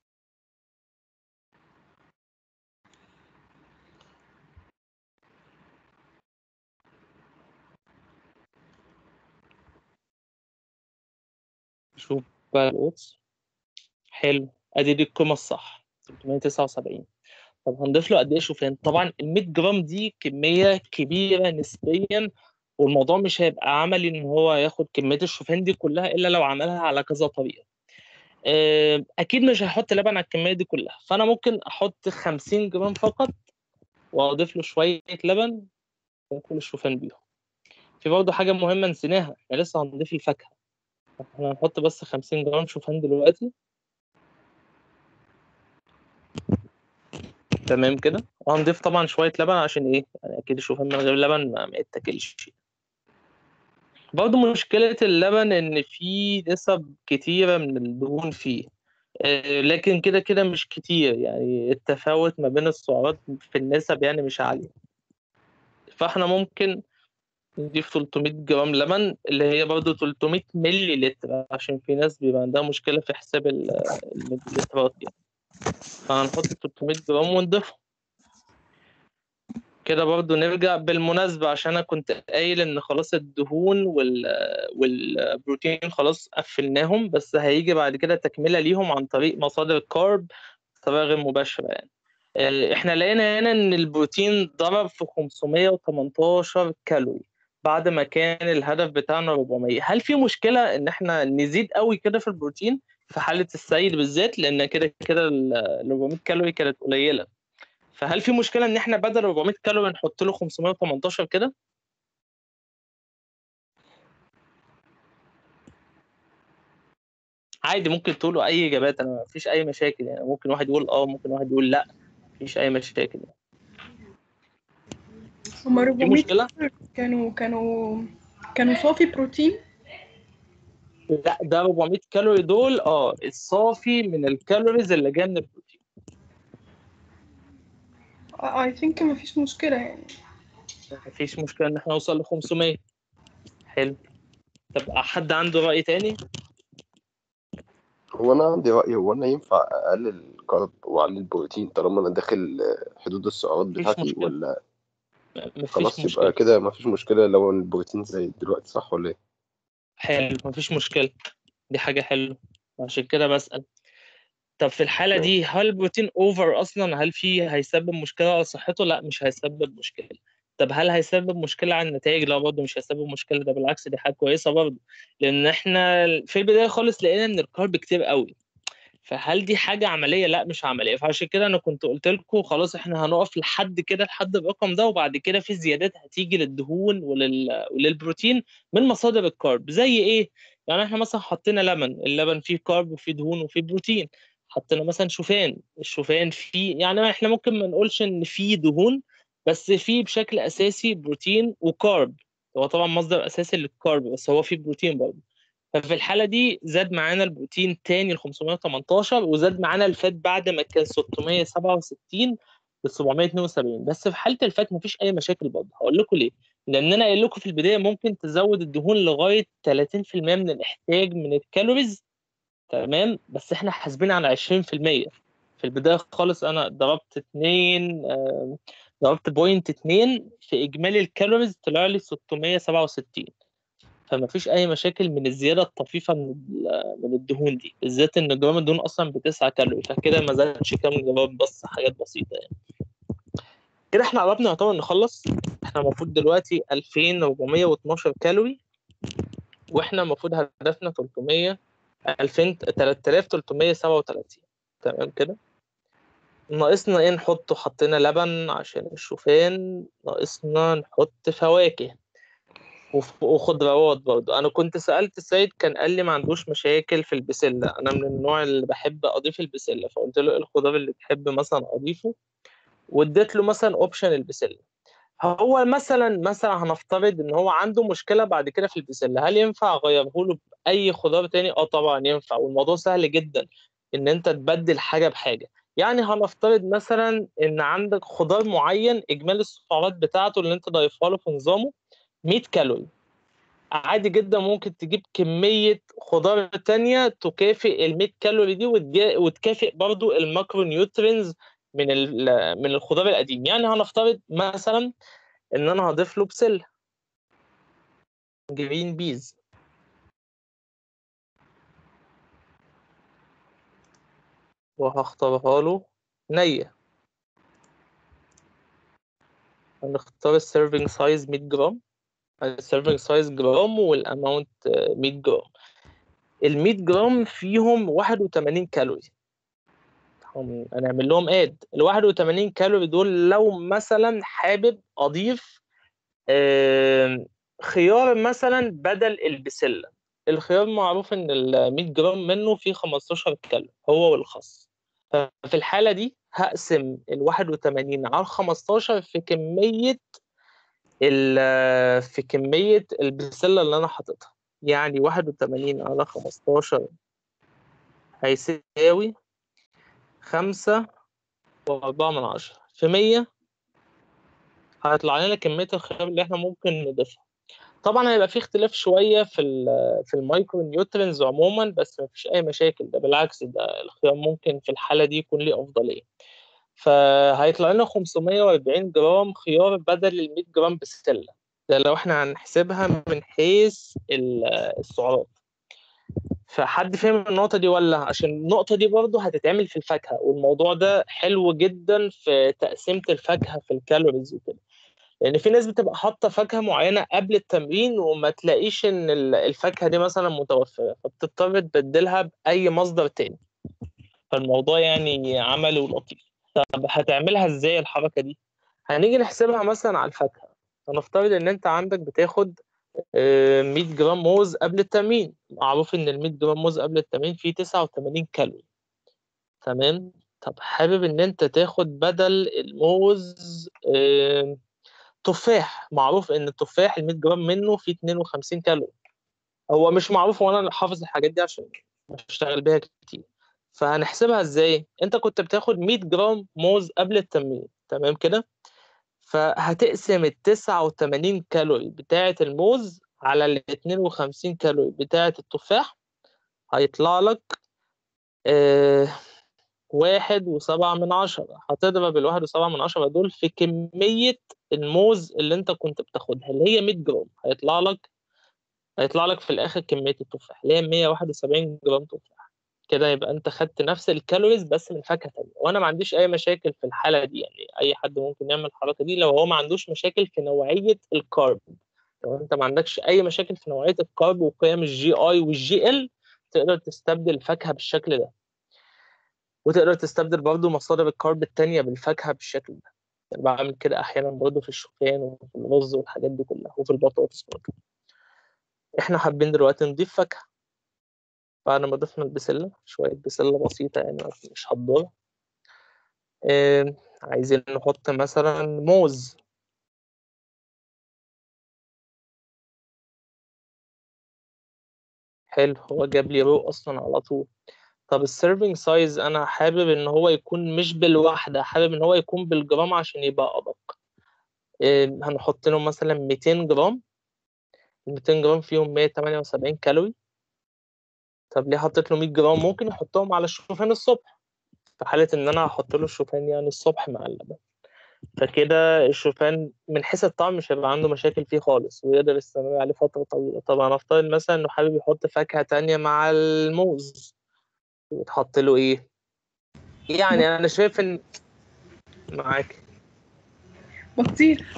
شوف بقى الأوتس حلو ادي دي القيمة الصح 379 طب هنضيف له قد ايه شوفان طبعا ال 100 جرام دي كمية كبيرة نسبيا والموضوع مش هيبقى عملي ان هو ياخد كمية الشوفان دي كلها الا لو عملها على كذا طريقة آه، اكيد مش هحط لبن على الكمية دي كلها فانا ممكن احط 50 جرام فقط واضيف له شوية لبن واكل الشوفان بيهم في برضه حاجة مهمة نسيناها احنا لسه هنضيف الفاكهة احنا هنحط بس 50 جرام شوفان دلوقتي تمام كده وهنضيف طبعا شوية لبن عشان ايه يعني اكيد الشوفان من غير لبن ما, ما يتاكلش برضه مشكلة اللبن ان فيه نسب كتيرة من الدهون فيه آه، لكن كده كده مش كتير يعني التفاوت ما بين السعرات في النسب يعني مش عالية فاحنا ممكن نضيف 300 جرام لبن اللي هي برضه 300 ملي لتر عشان في ناس بيبقى عندها مشكلة في حساب ال- المليلترات يعني فهنحط 300 جرام ونضيفهم كده برضو نرجع بالمناسبة عشان أنا كنت قايل إن خلاص الدهون وال... والبروتين خلاص قفلناهم بس هيجي بعد كده تكملة ليهم عن طريق مصادر الكارب بطريقة غير مباشرة يعني آه، إحنا لقينا هنا إن البروتين ضرب في 518 كالوري بعد ما كان الهدف بتاعنا 400 هل في مشكلة إن إحنا نزيد قوي كده في البروتين في حالة السيد بالذات لأن كده كده ال 400 كالوري كانت قليلة فهل في مشكلة إن إحنا بدل 400 كالوري نحط له 518 كده؟ عادي ممكن تقولوا أي إجابات أنا مفيش أي مشاكل يعني ممكن واحد يقول أه ممكن واحد يقول لأ مفيش أي مشاكل يعني. هما في 400 مشكله كانوا كانوا كانوا صافي بروتين لا ده 400 كالوري دول اه الصافي من الكالوريز اللي جايه من البروتين اي ثينك مفيش مشكلة يعني مفيش مشكله ان احنا نوصل ل 500 حلو طب حد عنده راي تاني هو انا عندي رأي هو انا ينفع اقلل الكارب واعلي البروتين طالما انا داخل حدود السعرات مفيش بتاعتي مشكلة. ولا مفيش خلاص مشكله يبقى كده مفيش مشكلة لو البروتين زي دلوقتي صح ولا ايه؟ حلو مفيش مشكله دي حاجه حلوه عشان كده بسأل طب في الحالة دي هل البروتين اوفر اصلا هل في هيسبب مشكلة على صحته؟ لا مش هيسبب مشكلة طب هل هيسبب مشكلة على النتائج؟ لا برضه مش هيسبب مشكلة ده بالعكس دي حاجة كويسة برضه لأن احنا في البداية خالص لقينا إن الكارب كتير قوي فهل دي حاجة عملية؟ لا مش عملية فعشان كده أنا كنت قلت لكم خلاص احنا هنقف لحد كده لحد الرقم ده وبعد كده في زيادات هتيجي للدهون ولل... وللبروتين من مصادر الكارب زي إيه؟ يعني احنا مثلا حطينا لبن اللبن فيه كارب وفيه دهون وفيه بروتين حطينا مثلا شوفان الشوفان فيه يعني احنا ممكن ما نقولش ان فيه دهون بس فيه بشكل اساسي بروتين وكارب هو طبعا مصدر اساسي للكارب بس هو فيه بروتين برضه ففي الحالة دي زاد معانا البروتين تاني ل 518 وزاد معانا الفات بعد ما كان 667 ل 772 بس في حالة الفات مفيش أي مشاكل برضه هقول لكم ليه؟ لأن أنا قايل لكم في البداية ممكن تزود الدهون لغاية 30% من الاحتياج من الكالوريز تمام بس احنا حاسبين على 20% في البداية خالص أنا ضربت 2 آه، ضربت بوينت 2 في إجمالي الكالوريز طلع لي 667 فما فيش اي مشاكل من الزياده الطفيفه من ال- من الدهون دي بالذات ان جرام الدهون اصلا بتسعة كالوري فكده ما زادش كام جرام بس حاجات بسيطه يعني كده احنا قربنا يعتبر نخلص احنا المفروض دلوقتي 2412 كالوري واحنا المفروض هدفنا 300 2000 3337 تمام كده ناقصنا ايه نحطه حطينا لبن عشان الشوفان ناقصنا نحط فواكه وف- وخضروات برضه انا كنت سالت السيد كان قال لي ما عندوش مشاكل في البسله انا من النوع اللي بحب اضيف البسله فقلت له ايه الخضار اللي تحب مثلا اضيفه واديت له مثلا اوبشن البسله هو مثلا مثلا هنفترض ان هو عنده مشكله بعد كده في البسله هل ينفع اغيره له باي خضار تاني اه طبعا ينفع والموضوع سهل جدا ان انت تبدل حاجه بحاجه يعني هنفترض مثلا ان عندك خضار معين اجمالي السعرات بتاعته اللي انت ضايفها له في نظامه 100 كالوري عادي جدا ممكن تجيب كمية خضار تانية تكافئ ال 100 كالوري دي وتجا- وتكافئ برضو الماكرو نيوترينز من ال- من الخضار القديم يعني هنفترض مثلا ان انا هضيف له بسلة جرين بيز وهختارها له نية هنختار السيرفينج سايز 100 جرام السيرفينج سايز جرام والاماونت 100 جرام ال 100 جرام فيهم 81 كالوري هم هنعمل لهم اد ال 81 كالوري دول لو مثلا حابب اضيف آم، خيار مثلا بدل البسله الخيار معروف ان ال 100 جرام منه فيه 15 كالوري هو والخس ففي الحاله دي هقسم ال 81 على 15 في كميه ال- في كميه البسله اللي انا حاططها يعني 81 على 15 هيساوي خمسة وأربعة من عشرة في مية هيطلع لنا كمية الخيار اللي احنا ممكن نضيفها طبعا هيبقى في اختلاف شوية في ال في المايكرو نيوترينز عموما بس مفيش أي مشاكل ده بالعكس ده الخيار ممكن في الحالة دي يكون ليه أفضلية فهيطلع لنا 540 جرام خيار بدل ال 100 جرام بسلة ده لو احنا هنحسبها من حيث ال- السعرات فحد فاهم النقطة دي ولا عشان النقطة دي برضه هتتعمل في الفاكهة والموضوع ده حلو جدا في تقسيمة الفاكهة في الكالوريز وكده لأن في ناس بتبقى حاطة فاكهة معينة قبل التمرين وما تلاقيش إن ال- الفاكهة دي مثلا متوفرة فبتضطر تبدلها بأي مصدر تاني فالموضوع يعني عملي ولطيف طب هتعملها ازاي الحركة دي؟ هنيجي نحسبها مثلا على الفاكهة هنفترض إن أنت عندك بتاخد آه، 100 جرام موز قبل التمرين معروف ان ال 100 جرام موز قبل التمرين فيه 89 كالوري تمام طب حابب ان انت تاخد بدل الموز آه، تفاح معروف ان التفاح ال 100 جرام منه فيه 52 كالوري هو مش معروف وانا حافظ الحاجات دي عشان بشتغل بيها كتير فهنحسبها ازاي انت كنت بتاخد 100 جرام موز قبل التمرين تمام كده فهتقسم ال 89 كالوري بتاعة الموز على ال 52 كالوري بتاعة التفاح هيطلع لك آه واحد وسبعة من عشرة هتضرب الواحد وسبعة من عشرة دول في كمية الموز اللي انت كنت بتاخدها اللي هي 100 جرام هيطلع لك هيطلع لك في الآخر كمية التفاح اللي هي 171 جرام تفاح كده يبقى انت خدت نفس الكالوريز بس من فاكهة تانية وانا ما عنديش اي مشاكل في الحالة دي يعني اي حد ممكن يعمل الحركة دي لو هو ما عندوش مشاكل في نوعية الكارب لو انت ما عندكش اي مشاكل في نوعية الكارب وقيم الجي اي والجي ال تقدر تستبدل الفاكهة بالشكل ده وتقدر تستبدل برضه مصادر الكارب التانية بالفاكهة بالشكل ده يعني بعمل كده أحيانا برضه في الشوفان وفي الرز والحاجات دي كلها وفي البطاطس برضه إحنا حابين دلوقتي نضيف فاكهة بعد ما ضفنا البسلة شوية بسلة بسيطة يعني مش هتضر آه عايزين نحط مثلا موز حلو هو جاب لي رو أصلا على طول طب السيرفينج سايز انا حابب ان هو يكون مش بالواحده حابب ان هو يكون بالجرام عشان يبقى ادق إيه هنحط له مثلا 200 جرام ال 200 جرام فيهم 178 كالوري طب ليه حطيت له 100 جرام ممكن احطهم على الشوفان الصبح في حاله ان انا هحط له الشوفان يعني الصبح مع اللبن فكده الشوفان من حيث الطعم مش هيبقى عنده مشاكل فيه خالص ويقدر يستمر عليه فتره طويله طبعا نفترض مثلا انه حابب يحط فاكهه تانية مع الموز يتحط له ايه يعني انا شايف ان معاك بطيخ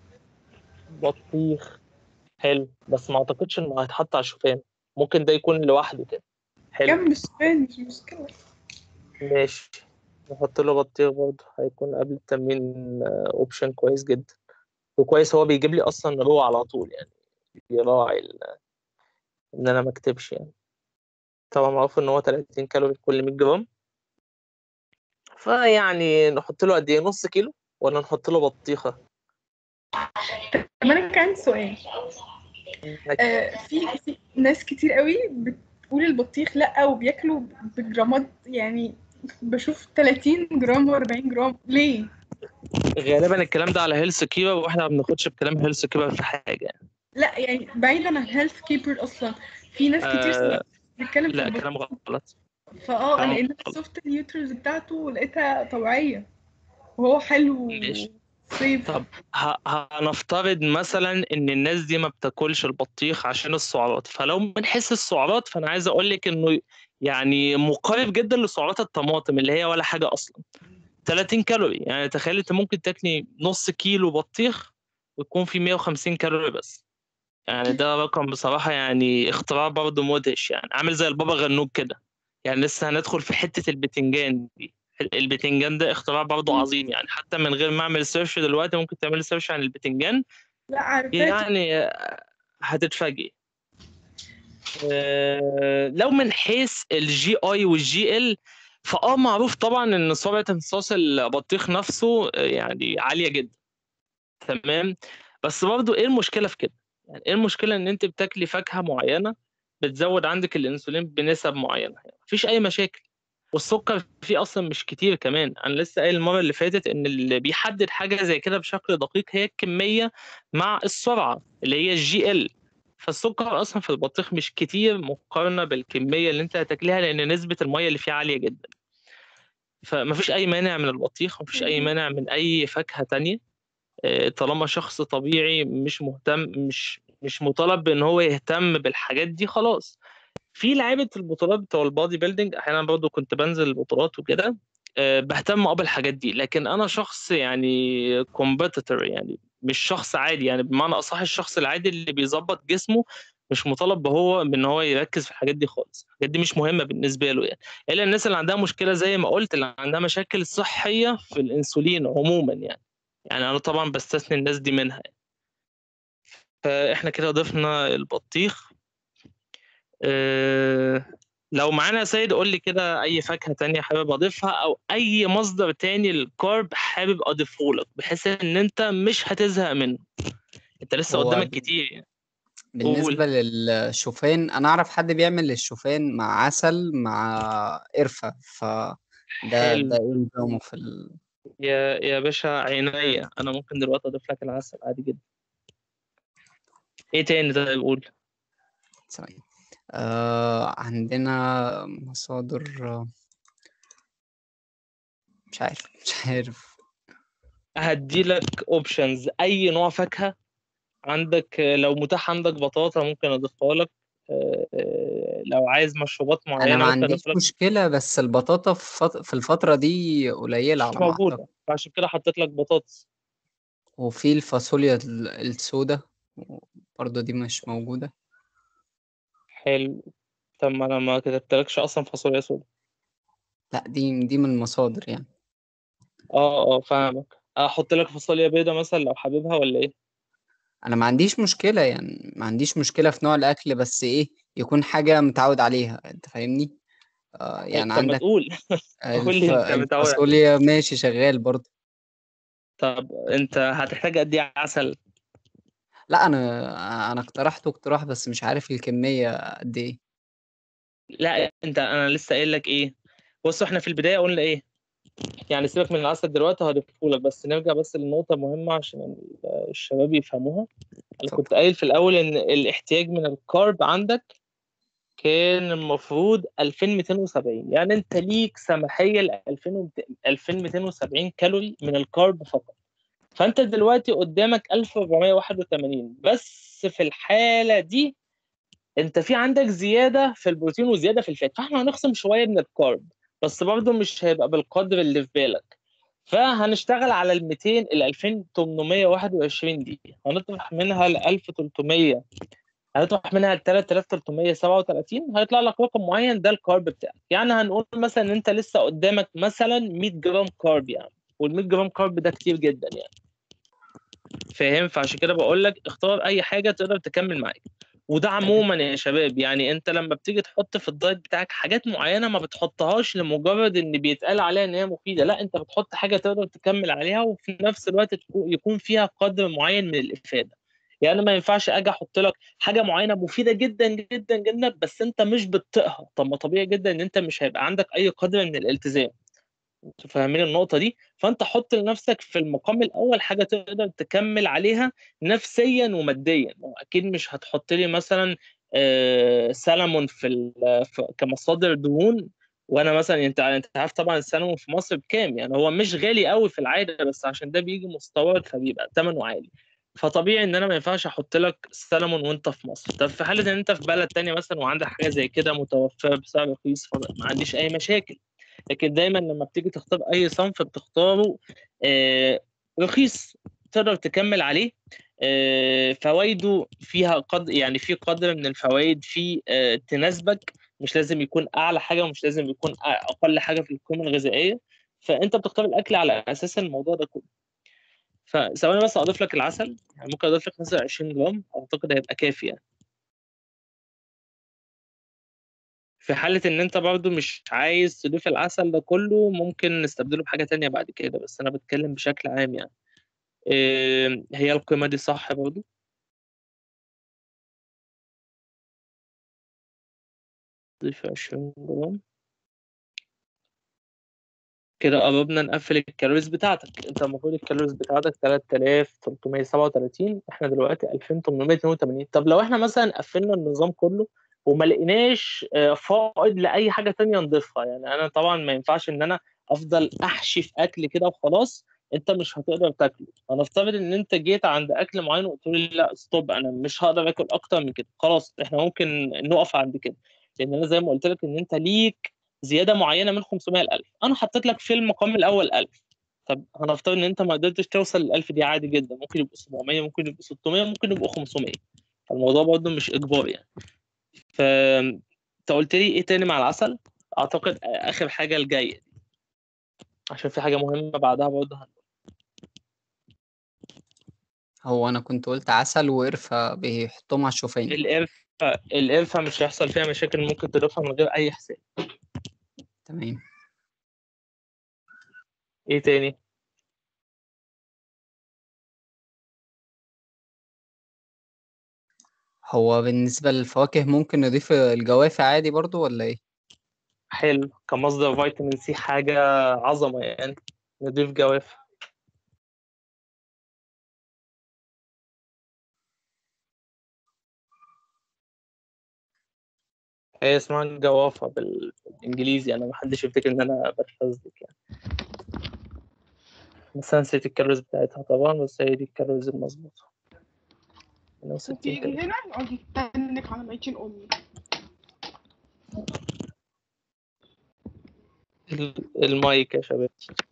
بطيخ حلو بس ما اعتقدش انه هيتحط على الشوفان ممكن ده يكون لوحده كده حلو جنب الشوفان مش مشكلة ماشي نحط له بطيخ برضه هيكون قبل التمرين اوبشن كويس جدا وكويس هو بيجيب لي اصلا رو على طول يعني يراعي ال- ان انا ما اكتبش يعني طبعا معروف ان هو 30 كالوري كل 100 جرام فيعني نحط له قد ايه نص كيلو ولا نحط له بطيخه طب انا كان عندي سؤال آه في في ناس كتير قوي بتقول البطيخ لا وبياكلوا بجرامات يعني بشوف 30 جرام و40 جرام ليه؟ غالبا الكلام ده على هيلث كيبر واحنا ما بناخدش بكلام هيلث كيبر في حاجه يعني. لا يعني بعيدا عن هيلث كيبر اصلا في ناس كتير آه، بتتكلم في لا البطيخ كلام غلط فاه كلام انا لان غلط. شفت اليوترز بتاعته لقيتها طبيعيه وهو حلو ماشي. صيف طب ه- هنفترض مثلا ان الناس دي ما بتاكلش البطيخ عشان السعرات فلو من حيث السعرات فانا عايز اقول لك انه يعني مقارب جدا لسعرات الطماطم اللي هي ولا حاجه اصلا 30 كالوري يعني تخيل انت ممكن تاكلي نص كيلو بطيخ ويكون فيه 150 كالوري بس يعني ده رقم بصراحه يعني اختراع برضه مدهش يعني عامل زي البابا غنوج كده يعني لسه هندخل في حته البتنجان دي البتنجان ده اختراع برضه عظيم يعني حتى من غير ما اعمل سيرش دلوقتي ممكن تعمل سيرش عن البتنجان لا عارفاه يعني آه، هتتفاجئ آه، لو من حيث الجي اي والجي ال فاه معروف طبعا ان سرعه امتصاص البطيخ نفسه آه، يعني عاليه جدا تمام بس برضه ايه المشكله في كده يعني ايه المشكله ان انت بتاكلي فاكهه معينه بتزود عندك الانسولين بنسب معينه يعني مفيش اي مشاكل والسكر فيه اصلا مش كتير كمان انا لسه قايل المره اللي فاتت ان اللي بيحدد حاجه زي كده بشكل دقيق هي الكميه مع السرعه اللي هي الجي ال فالسكر اصلا في البطيخ مش كتير مقارنه بالكميه اللي انت هتاكلها لان نسبه الميه اللي فيه عاليه جدا فمفيش اي مانع من البطيخ مفيش اي مانع من اي فاكهه تانية آه، طالما شخص طبيعي مش مهتم مش مش مطالب بان هو يهتم بالحاجات دي خلاص في لعيبه البطولات بتوع البادي بيلدينج احيانا برضو كنت بنزل البطولات وكده آه، بهتم اه بالحاجات دي لكن انا شخص يعني كومبيتيتور يعني مش شخص عادي يعني بمعنى اصح الشخص العادي اللي بيظبط جسمه مش مطالب هو بان هو يركز في الحاجات دي خالص الحاجات دي مش مهمه بالنسبه له يعني الا الناس اللي عندها مشكله زي ما قلت اللي عندها مشاكل صحيه في الانسولين عموما يعني يعني انا طبعا بستثني الناس دي منها يعني. فاحنا كده ضفنا البطيخ آه، لو معانا يا سيد قول لي كده اي فاكهه تانية حابب اضيفها او اي مصدر تاني للكارب حابب اضيفه لك بحيث ان انت مش هتزهق منه انت لسه هو قدامك ب- كتير يعني. بالنسبة للشوفان أنا أعرف حد بيعمل الشوفان مع عسل مع قرفة فده حلو. ده إيه نظامه في ال... يا يا باشا عينيا انا ممكن دلوقتي اضيف لك العسل عادي جدا ايه تاني طيب قول ثواني آه عندنا مصادر آه، مش عارف مش عارف هدي لك اوبشنز اي نوع فاكهه عندك لو متاح عندك بطاطا ممكن اضيفها لك آه، آه، لو عايز مشروبات معينه أنا ما ممكن عنديش اضيف لك مشكلة بس البطاطا في فت- في الفترة دي قليلة مش على ما موجوده أعتقد فعشان كده حطيت لك بطاطس وفي الفاصوليا ال- السودا برضه دي مش موجودة حلو طب ما انا ما كتبتلكش اصلا فاصوليا سودا لا دي دي من المصادر يعني اه اه فاهمك احط لك فاصوليا بيضه مثلا لو حاببها ولا ايه انا ما عنديش مشكلة يعني ما عنديش مشكلة في نوع الاكل بس ايه يكون حاجة متعود عليها انت فاهمني آه يعني طب ما عندك تقول قول لي الف... انت متعود على- الفاصوليا ماشي شغال برضه طب انت هتحتاج قد ايه عسل لا انا انا اقترحت اقتراح بس مش عارف الكمية قد ايه لا انت انا لسه قايل لك ايه بص احنا في البدايه قلنا ايه يعني سيبك من العسل دلوقتي هضيفه لك بس نرجع بس لنقطه مهمه عشان ال- الشباب يفهموها انا كنت قايل في الاول ان الاحتياج من الكارب عندك كان المفروض 2270 يعني انت ليك سماحيه ل 2270 كالوري من الكارب فقط فانت دلوقتي قدامك 1481 بس في الحاله دي انت في عندك زياده في البروتين وزياده في الفات فاحنا هنخصم شويه من الكارب بس برضه مش هيبقى بالقدر اللي في بالك فهنشتغل على ال 200 ال 2821 دي هنطرح منها ل 1300 هنطرح منها ل 3337 هيطلع لك رقم معين ده الكارب بتاعك يعني هنقول مثلا ان انت لسه قدامك مثلا 100 جرام كارب يعني وال 100 جرام كارب ده كتير جدا يعني فاهم فعشان كده بقول لك اختار اي حاجه تقدر تكمل معاك وده عموما يا شباب يعني انت لما بتيجي تحط في الدايت بتاعك حاجات معينه ما بتحطهاش لمجرد ان بيتقال عليها ان هي مفيده لا انت بتحط حاجه تقدر تكمل عليها وفي نفس الوقت تكون- يكون فيها قدر معين من الافاده يعني ما ينفعش اجي احط لك حاجه معينه مفيده جدا جدا جدا بس انت مش بتطيقها طب ما طبيعي جدا ان انت مش هيبقى عندك اي قدر من الالتزام انتوا فاهمين النقطه دي فانت حط لنفسك في المقام الاول حاجه تقدر تكمل عليها نفسيا وماديا اكيد مش هتحط لي مثلا آه، سلمون في ال- في- كمصادر دهون وانا مثلا انت انت عارف طبعا السلمون في مصر بكام يعني هو مش غالي قوي في العاده بس عشان ده بيجي مستورد فبيبقى ثمنه عالي فطبيعي ان انا ما ينفعش احط لك سلمون وانت في مصر طب في حاله ان انت في بلد تانية مثلا وعندك حاجه زي كده متوفره بسعر رخيص فما عنديش اي مشاكل لكن دايما لما بتيجي تختار اي صنف بتختاره آه، رخيص تقدر تكمل عليه آه، فوائده فيها قدر يعني في قدر من الفوائد في آه، تناسبك مش لازم يكون اعلى حاجه ومش لازم يكون أ- اقل حاجه في القيمه الغذائيه فانت بتختار الاكل على اساس الموضوع ده كله فثواني بس اضيف لك العسل يعني ممكن اضيف لك مثلا 20 جرام اعتقد هيبقى كافي يعني في حالة إن أنت برضو مش عايز تضيف العسل ده كله ممكن نستبدله بحاجة تانية بعد كده بس أنا بتكلم بشكل عام يعني إيه هي القيمة دي صح برضو ضيف 20 جرام كده قربنا نقفل الكالوريز بتاعتك انت المفروض الكالوريز بتاعتك 3337 احنا دلوقتي 2882 طب لو احنا مثلا قفلنا النظام كله وما لقيناش آه، فائض لاي حاجه تانية نضيفها يعني انا طبعا ما ينفعش ان انا افضل احشي في اكل كده وخلاص انت مش هتقدر تاكله هنفترض ان انت جيت عند اكل معين وقلت لي لا ستوب انا مش هقدر اكل اكتر من كده خلاص احنا ممكن نقف عند كده لان انا زي ما قلت لك ان انت ليك زياده معينه من 500 ل 1000 انا حطيت لك في المقام الاول 1000 طب هنفترض ان انت ما قدرتش توصل لل 1000 دي عادي جدا ممكن يبقوا 700 ممكن يبقوا 600 ممكن يبقوا 500 فالموضوع برضه مش اجباري يعني ف انت قلت لي ايه تاني مع العسل اعتقد اخر حاجه الجايه دي عشان في حاجه مهمه بعدها برضه هن- هو انا كنت قلت عسل وقرفة بيحطوهم على الشوفان القرفه القرفة مش هيحصل فيها مشاكل ممكن تضيفها من غير أي حساب تمام إيه تاني؟ هو بالنسبة للفواكه ممكن نضيف الجوافة عادي برضو ولا ايه حلو كمصدر فيتامين سي حاجة عظمة يعني نضيف جواف هي اسمها جوافة بال- بالإنجليزي أنا محدش يفتكر إن أنا بتفزلك يعني بس أنا نسيت الكالوريز بتاعتها طبعا بس هي دي الكالوريز المظبوطة 62 وتيجي كالوري هنا يقعد يتنك على ميتين امي ال- المايك يا شباب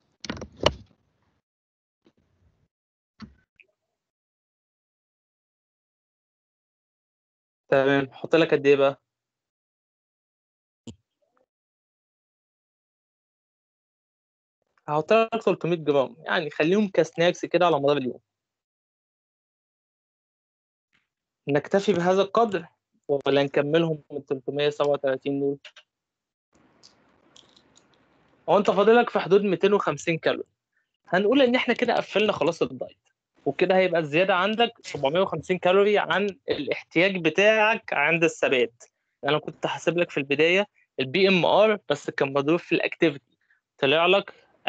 تمام حط لك قد إيه بقى؟ هحط لك 300 جرام يعني خليهم كسناكس كده على مدار اليوم نكتفي بهذا القدر ولا نكملهم من 337 دول هو انت فاضلك في حدود 250 كالوري هنقول ان احنا كده قفلنا خلاص الدايت وكده هيبقى الزياده عندك 750 كالوري عن الاحتياج بتاعك عند الثبات انا كنت حاسب لك في البدايه البي ام ار بس كان مضروب في الاكتيفيتي طلع لك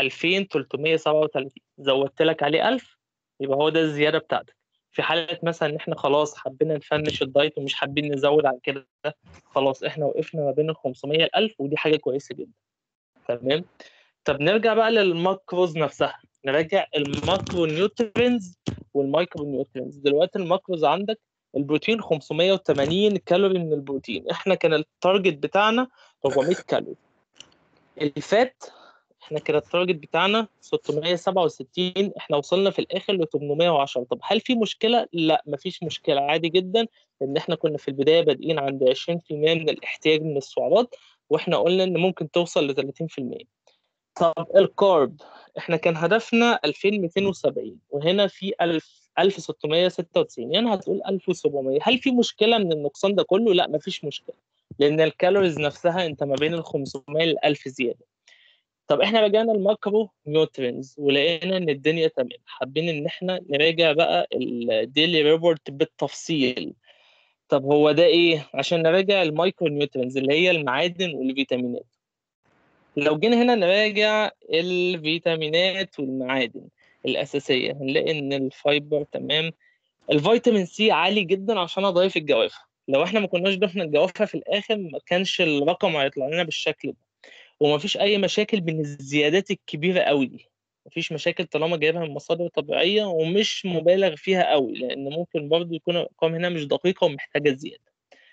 2337 زودت لك عليه 1000 يبقى هو ده الزياده بتاعتك في حاله مثلا ان احنا خلاص حبينا نفنش الدايت ومش حابين نزود عن كده خلاص احنا وقفنا ما بين ال 500 ل 1000 ودي حاجه كويسه جدا تمام طب نرجع بقى للماكروز نفسها نراجع الماكرو نيوترينز والمايكرو نيوترينز دلوقتي الماكروز عندك البروتين 580 كالوري من البروتين احنا كان التارجت بتاعنا 400 كالوري الفات احنا كده التارجت بتاعنا 667 احنا وصلنا في الاخر ل 810 طب هل في مشكله لا مفيش مشكله عادي جدا لان احنا كنا في البدايه بادئين عند 20% من الاحتياج من السعرات واحنا قلنا ان ممكن توصل ل 30% طب الكارب احنا كان هدفنا 2270 وهنا في 1000 1696 يعني هتقول 1700 هل في مشكله من النقصان ده كله لا مفيش مشكله لان الكالوريز نفسها انت ما بين ال 500 ل 1000 زياده طب احنا رجعنا الماكرو نيوترينز ولقينا ان الدنيا تمام حابين ان احنا نراجع بقى الديلي ريبورت بالتفصيل طب هو ده ايه عشان نراجع المايكرو نيوترينز اللي هي المعادن والفيتامينات لو جينا هنا نراجع الفيتامينات والمعادن الأساسية هنلاقي إن الفايبر تمام الفيتامين سي عالي جدا عشان أضيف الجوافة لو إحنا ما كناش ضفنا الجوافة في الآخر ما كانش الرقم هيطلع لنا بالشكل ده ومفيش أي مشاكل من الزيادات الكبيرة قوي دي مفيش مشاكل طالما جايبها من مصادر طبيعية ومش مبالغ فيها قوي لأن ممكن برضه يكون الأرقام هنا مش دقيقة ومحتاجة زيادة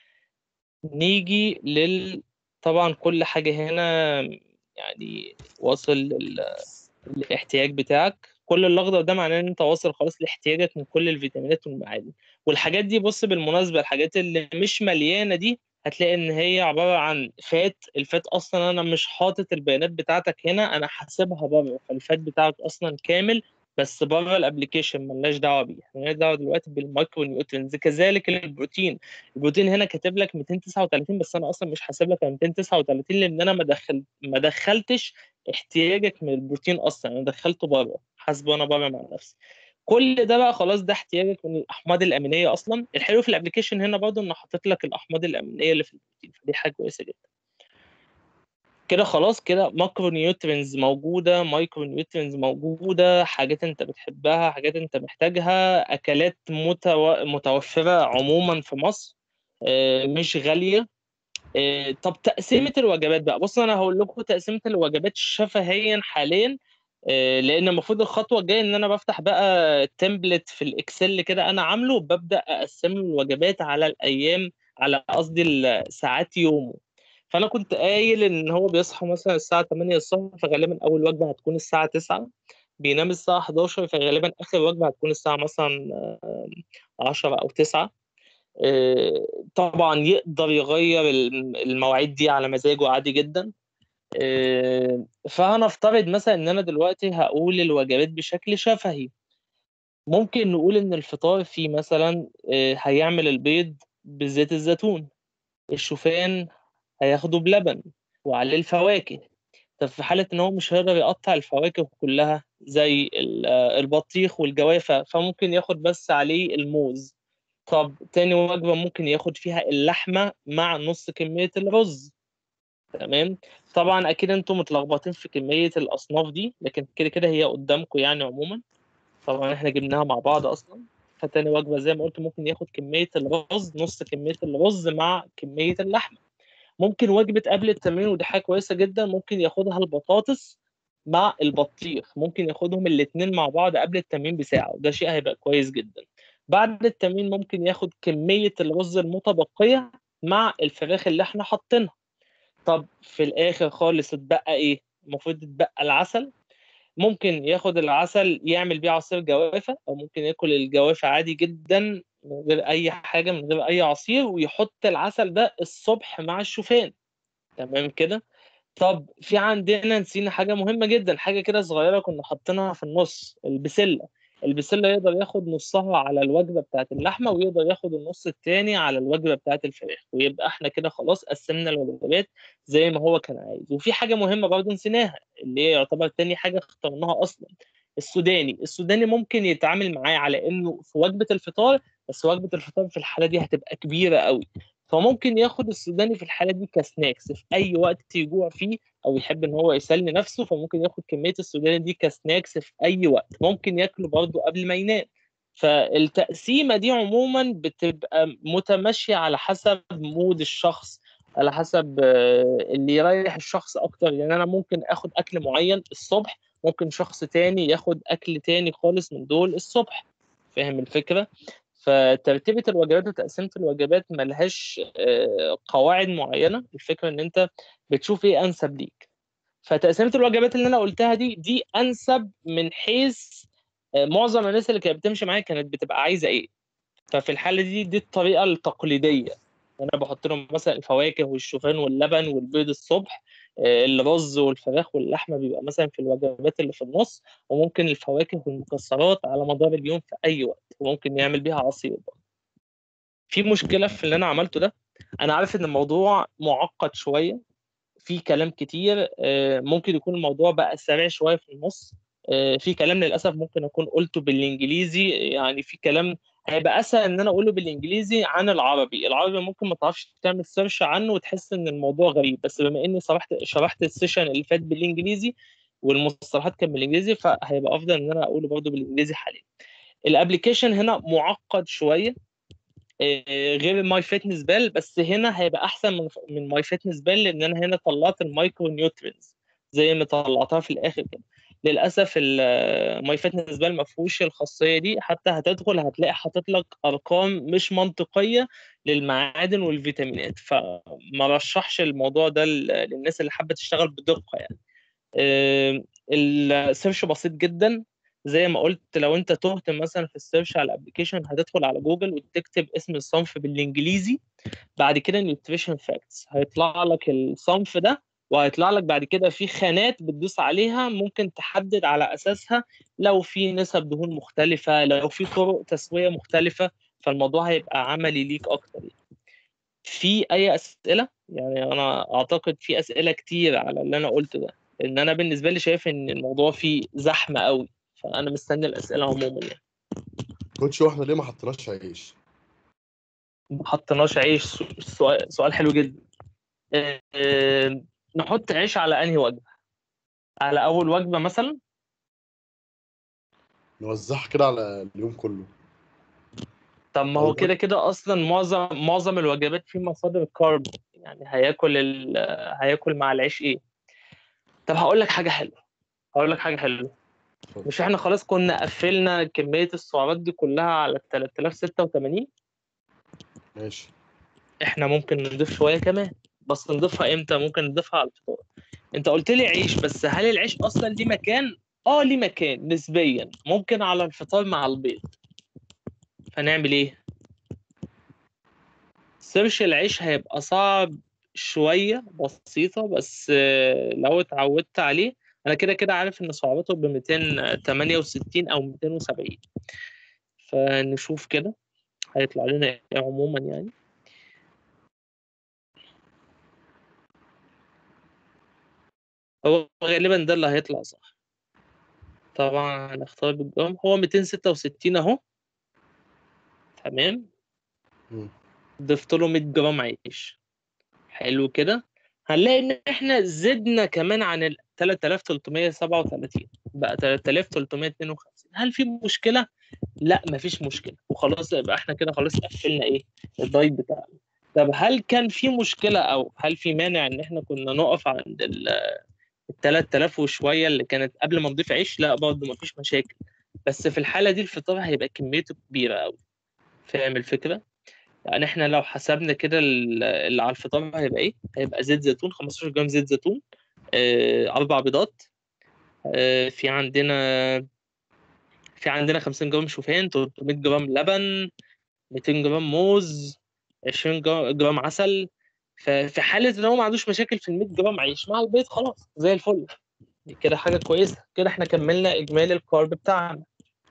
نيجي لل طبعا كل حاجة هنا يعني واصل لل... الاحتياج بتاعك كل الاخضر ده معناه ان انت واصل خلاص لاحتياجك من كل الفيتامينات والمعادن والحاجات دي بص بالمناسبه الحاجات اللي مش مليانه دي هتلاقي ان هي عباره عن فات الفات اصلا انا مش حاطط البيانات بتاعتك هنا انا حاسبها بره فالفات بتاعك اصلا كامل بس بره الابلكيشن ملناش دعوه بيه احنا مالناش دعوه دلوقتي بالمايكرو نيوترينز كذلك البروتين البروتين هنا كاتب لك 239 بس انا اصلا مش حاسب لك 239 لان انا ما دخل ما دخلتش احتياجك من البروتين اصلا انا دخلته بره حاسبه انا بره مع نفسي كل ده بقى خلاص ده احتياجك من الاحماض الامينيه اصلا الحلو في الابلكيشن هنا برضه انه حاطط لك الاحماض الامينيه اللي في البروتين فدي حاجه كويسه جدا كده خلاص كده ماكرو نيوترينز موجوده مايكرو نيوترينز موجوده حاجات انت بتحبها حاجات انت محتاجها اكلات متو... متوفره عموما في مصر مش غاليه طب تقسيمه الوجبات بقى بص انا هقول لكم تقسيمه الوجبات شفهيا حاليا لان المفروض الخطوه الجايه ان انا بفتح بقى تمبلت في الاكسل كده انا عامله وببدا اقسم له الوجبات على الايام على قصدي الساعات يومه فانا كنت قايل ان هو بيصحى مثلا الساعه 8 الصبح فغالبا اول وجبه هتكون الساعه 9 بينام الساعه 11 فغالبا اخر وجبه هتكون الساعه مثلا 10 او 9 طبعا يقدر يغير المواعيد دي على مزاجه عادي جدا فهنفترض مثلا ان انا دلوقتي هقول الوجبات بشكل شفهي ممكن نقول ان الفطار فيه مثلا هيعمل البيض بزيت الزيتون الشوفان هياخده بلبن وعليه الفواكه طب في حالة إن هو مش هيقدر يقطع الفواكه كلها زي ال- آه، البطيخ والجوافة فممكن ياخد بس عليه الموز طب تاني وجبة ممكن ياخد فيها اللحمة مع نص كمية الرز تمام طبعا أكيد أنتم متلخبطين في كمية الأصناف دي لكن كده كده هي قدامكم يعني عموما طبعا احنا جبناها مع بعض أصلا فتاني وجبة زي ما قلت ممكن ياخد كمية الرز نص كمية الرز مع كمية اللحمة ممكن وجبة قبل التمرين ودي حاجة كويسة جدا ممكن ياخدها البطاطس مع البطيخ ممكن ياخدهم الاتنين مع بعض قبل التمرين بساعة وده شيء هيبقى كويس جدا بعد التمرين ممكن ياخد كمية الرز المتبقية مع الفراخ اللي احنا حاطينها طب في الآخر خالص اتبقى ايه؟ المفروض يتبقى العسل ممكن ياخد العسل يعمل بيه عصير جوافة أو ممكن ياكل الجوافة عادي جدا من غير أي حاجة من غير أي عصير ويحط العسل ده الصبح مع الشوفان تمام كده طب في عندنا نسينا حاجة مهمة جدا حاجة كده صغيرة كنا حاطينها في النص البسلة البسلة يقدر ياخد نصها على الوجبة بتاعت اللحمة ويقدر ياخد النص التاني على الوجبة بتاعت الفراخ ويبقى احنا كده خلاص قسمنا الوجبات زي ما هو كان عايز وفي حاجة مهمة برضه نسيناها اللي هي يعتبر تاني حاجة اخترناها أصلا السوداني السوداني ممكن يتعامل معاه على إنه في وجبة الفطار بس وجبة الفطار في الحالة دي هتبقى كبيرة قوي فممكن ياخد السوداني في الحالة دي كسناكس في أي وقت يجوع فيه او يحب ان هو يسلي نفسه فممكن ياخد كميه السوداني دي كسناكس في اي وقت ممكن ياكله برضه قبل ما ينام فالتقسيمه دي عموما بتبقى متماشيه على حسب مود الشخص على حسب آه، اللي يريح الشخص اكتر يعني انا ممكن اخد اكل معين الصبح ممكن شخص تاني ياخد اكل تاني خالص من دول الصبح فاهم الفكره فترتيبة الوجبات وتقسيمة الوجبات ملهاش آه، قواعد معينة الفكرة إن أنت بتشوف ايه انسب ليك فتقسيمه الوجبات اللي انا قلتها دي دي انسب من حيث آه، معظم الناس اللي كانت بتمشي معايا كانت بتبقى عايزه ايه ففي الحاله دي دي الطريقه التقليديه انا بحط لهم مثلا الفواكه والشوفان واللبن والبيض الصبح آه، الرز والفراخ واللحمه بيبقى مثلا في الوجبات اللي في النص وممكن الفواكه والمكسرات على مدار اليوم في اي وقت وممكن يعمل بيها عصير برضه. في مشكله في اللي انا عملته ده انا عارف ان الموضوع معقد شويه في كلام كتير آه، ممكن يكون الموضوع بقى سريع شويه في النص آه، في كلام للاسف ممكن اكون قلته بالانجليزي يعني في كلام هيبقى اسهل ان انا اقوله بالانجليزي عن العربي العربي ممكن ما تعرفش تعمل سيرش عنه وتحس ان الموضوع غريب بس بما اني شرحت شرحت السيشن اللي فات بالانجليزي والمصطلحات كانت بالانجليزي فهيبقى افضل ان انا اقوله برضه بالانجليزي حاليا الابلكيشن هنا معقد شويه آه، غير ماي فيتنس بال بس هنا هيبقى احسن من من ماي فيتنس بال لان انا هنا طلعت المايكرو نيوترينز زي ما طلعتها في الاخر كده للاسف ماي فيتنس بال ما فيهوش الخاصيه دي حتى هتدخل هتلاقي حاطط لك ارقام مش منطقيه للمعادن والفيتامينات فما رشحش الموضوع ده ل- للناس اللي حابه تشتغل بدقه يعني آه، السيرش بسيط جدا زي ما قلت لو انت تهت مثلا في السيرش على الابلكيشن هتدخل على جوجل وتكتب اسم الصنف بالانجليزي بعد كده نيوتريشن فاكتس هيطلع لك الصنف ده وهيطلع لك بعد كده في خانات بتدوس عليها ممكن تحدد على اساسها لو في نسب دهون مختلفه لو في طرق تسويه مختلفه فالموضوع هيبقى عملي ليك اكتر يعني. في اي اسئله يعني انا اعتقد في اسئله كتير على اللي انا قلته ده ان انا بالنسبه لي شايف ان الموضوع فيه زحمه قوي فانا مستني الاسئله عموما يعني كوتش واحنا ليه ما حطيناش عيش؟ ما حطيناش عيش سو- سؤال, سؤال حلو جدا آه، آه، نحط عيش على انهي وجبه على اول وجبه مثلا نوزعها كده على اليوم كله طب ما أول هو كده كده اصلا معظم معظم الوجبات في مصادر كارب يعني هياكل ال... هياكل مع العيش ايه طب هقول لك حاجه حلوه هقول لك حاجه حلوه اتفضل. مش احنا خلاص كنا قفلنا كميه السعرات دي كلها على 3086 ماشي احنا ممكن نضيف شويه كمان بس نضيفها امتى ممكن نضيفها على الفطار انت قلت لي عيش بس هل العيش اصلا ليه مكان اه ليه مكان نسبيا ممكن على الفطار مع البيض فنعمل ايه سيرش العيش هيبقى صعب شويه بسيطه بس آه، لو اتعودت عليه انا كده كده عارف ان سعراته ب 268 او 270 فنشوف كده هيطلع لنا ايه عموما يعني هو غالبا ده اللي هيطلع صح طبعا هنختار بالجرام هو 266 اهو تمام مم. ضفت له 100 جرام عيش حلو كده هنلاقي ان احنا زدنا كمان عن ال 3337 بقى 3352 هل في مشكله لا مفيش مشكله وخلاص يبقى احنا كده خلاص قفلنا ايه الدايت بتاعنا طب هل كان في مشكله او هل في مانع ان احنا كنا نقف عند ال ال 3000 وشويه اللي كانت قبل ما نضيف عيش لا برضه مفيش مشاكل بس في الحاله دي الفطار هيبقى كميته كبيره قوي فاهم الفكره يعني احنا لو حسبنا كده ال- اللي على الفطار هيبقى ايه هيبقى زيت زيتون 15 جرام زيت زيتون آه، اربع بيضات آه، في عندنا في عندنا 50 جرام شوفان 300 جرام لبن 200 جرام موز 20 جرام جرام عسل ففي حالة ان هو ما عندوش مشاكل في ال 100 جرام عيش مع البيض خلاص زي الفل دي كده حاجة كويسة كده احنا كملنا اجمالي الكارب بتاعنا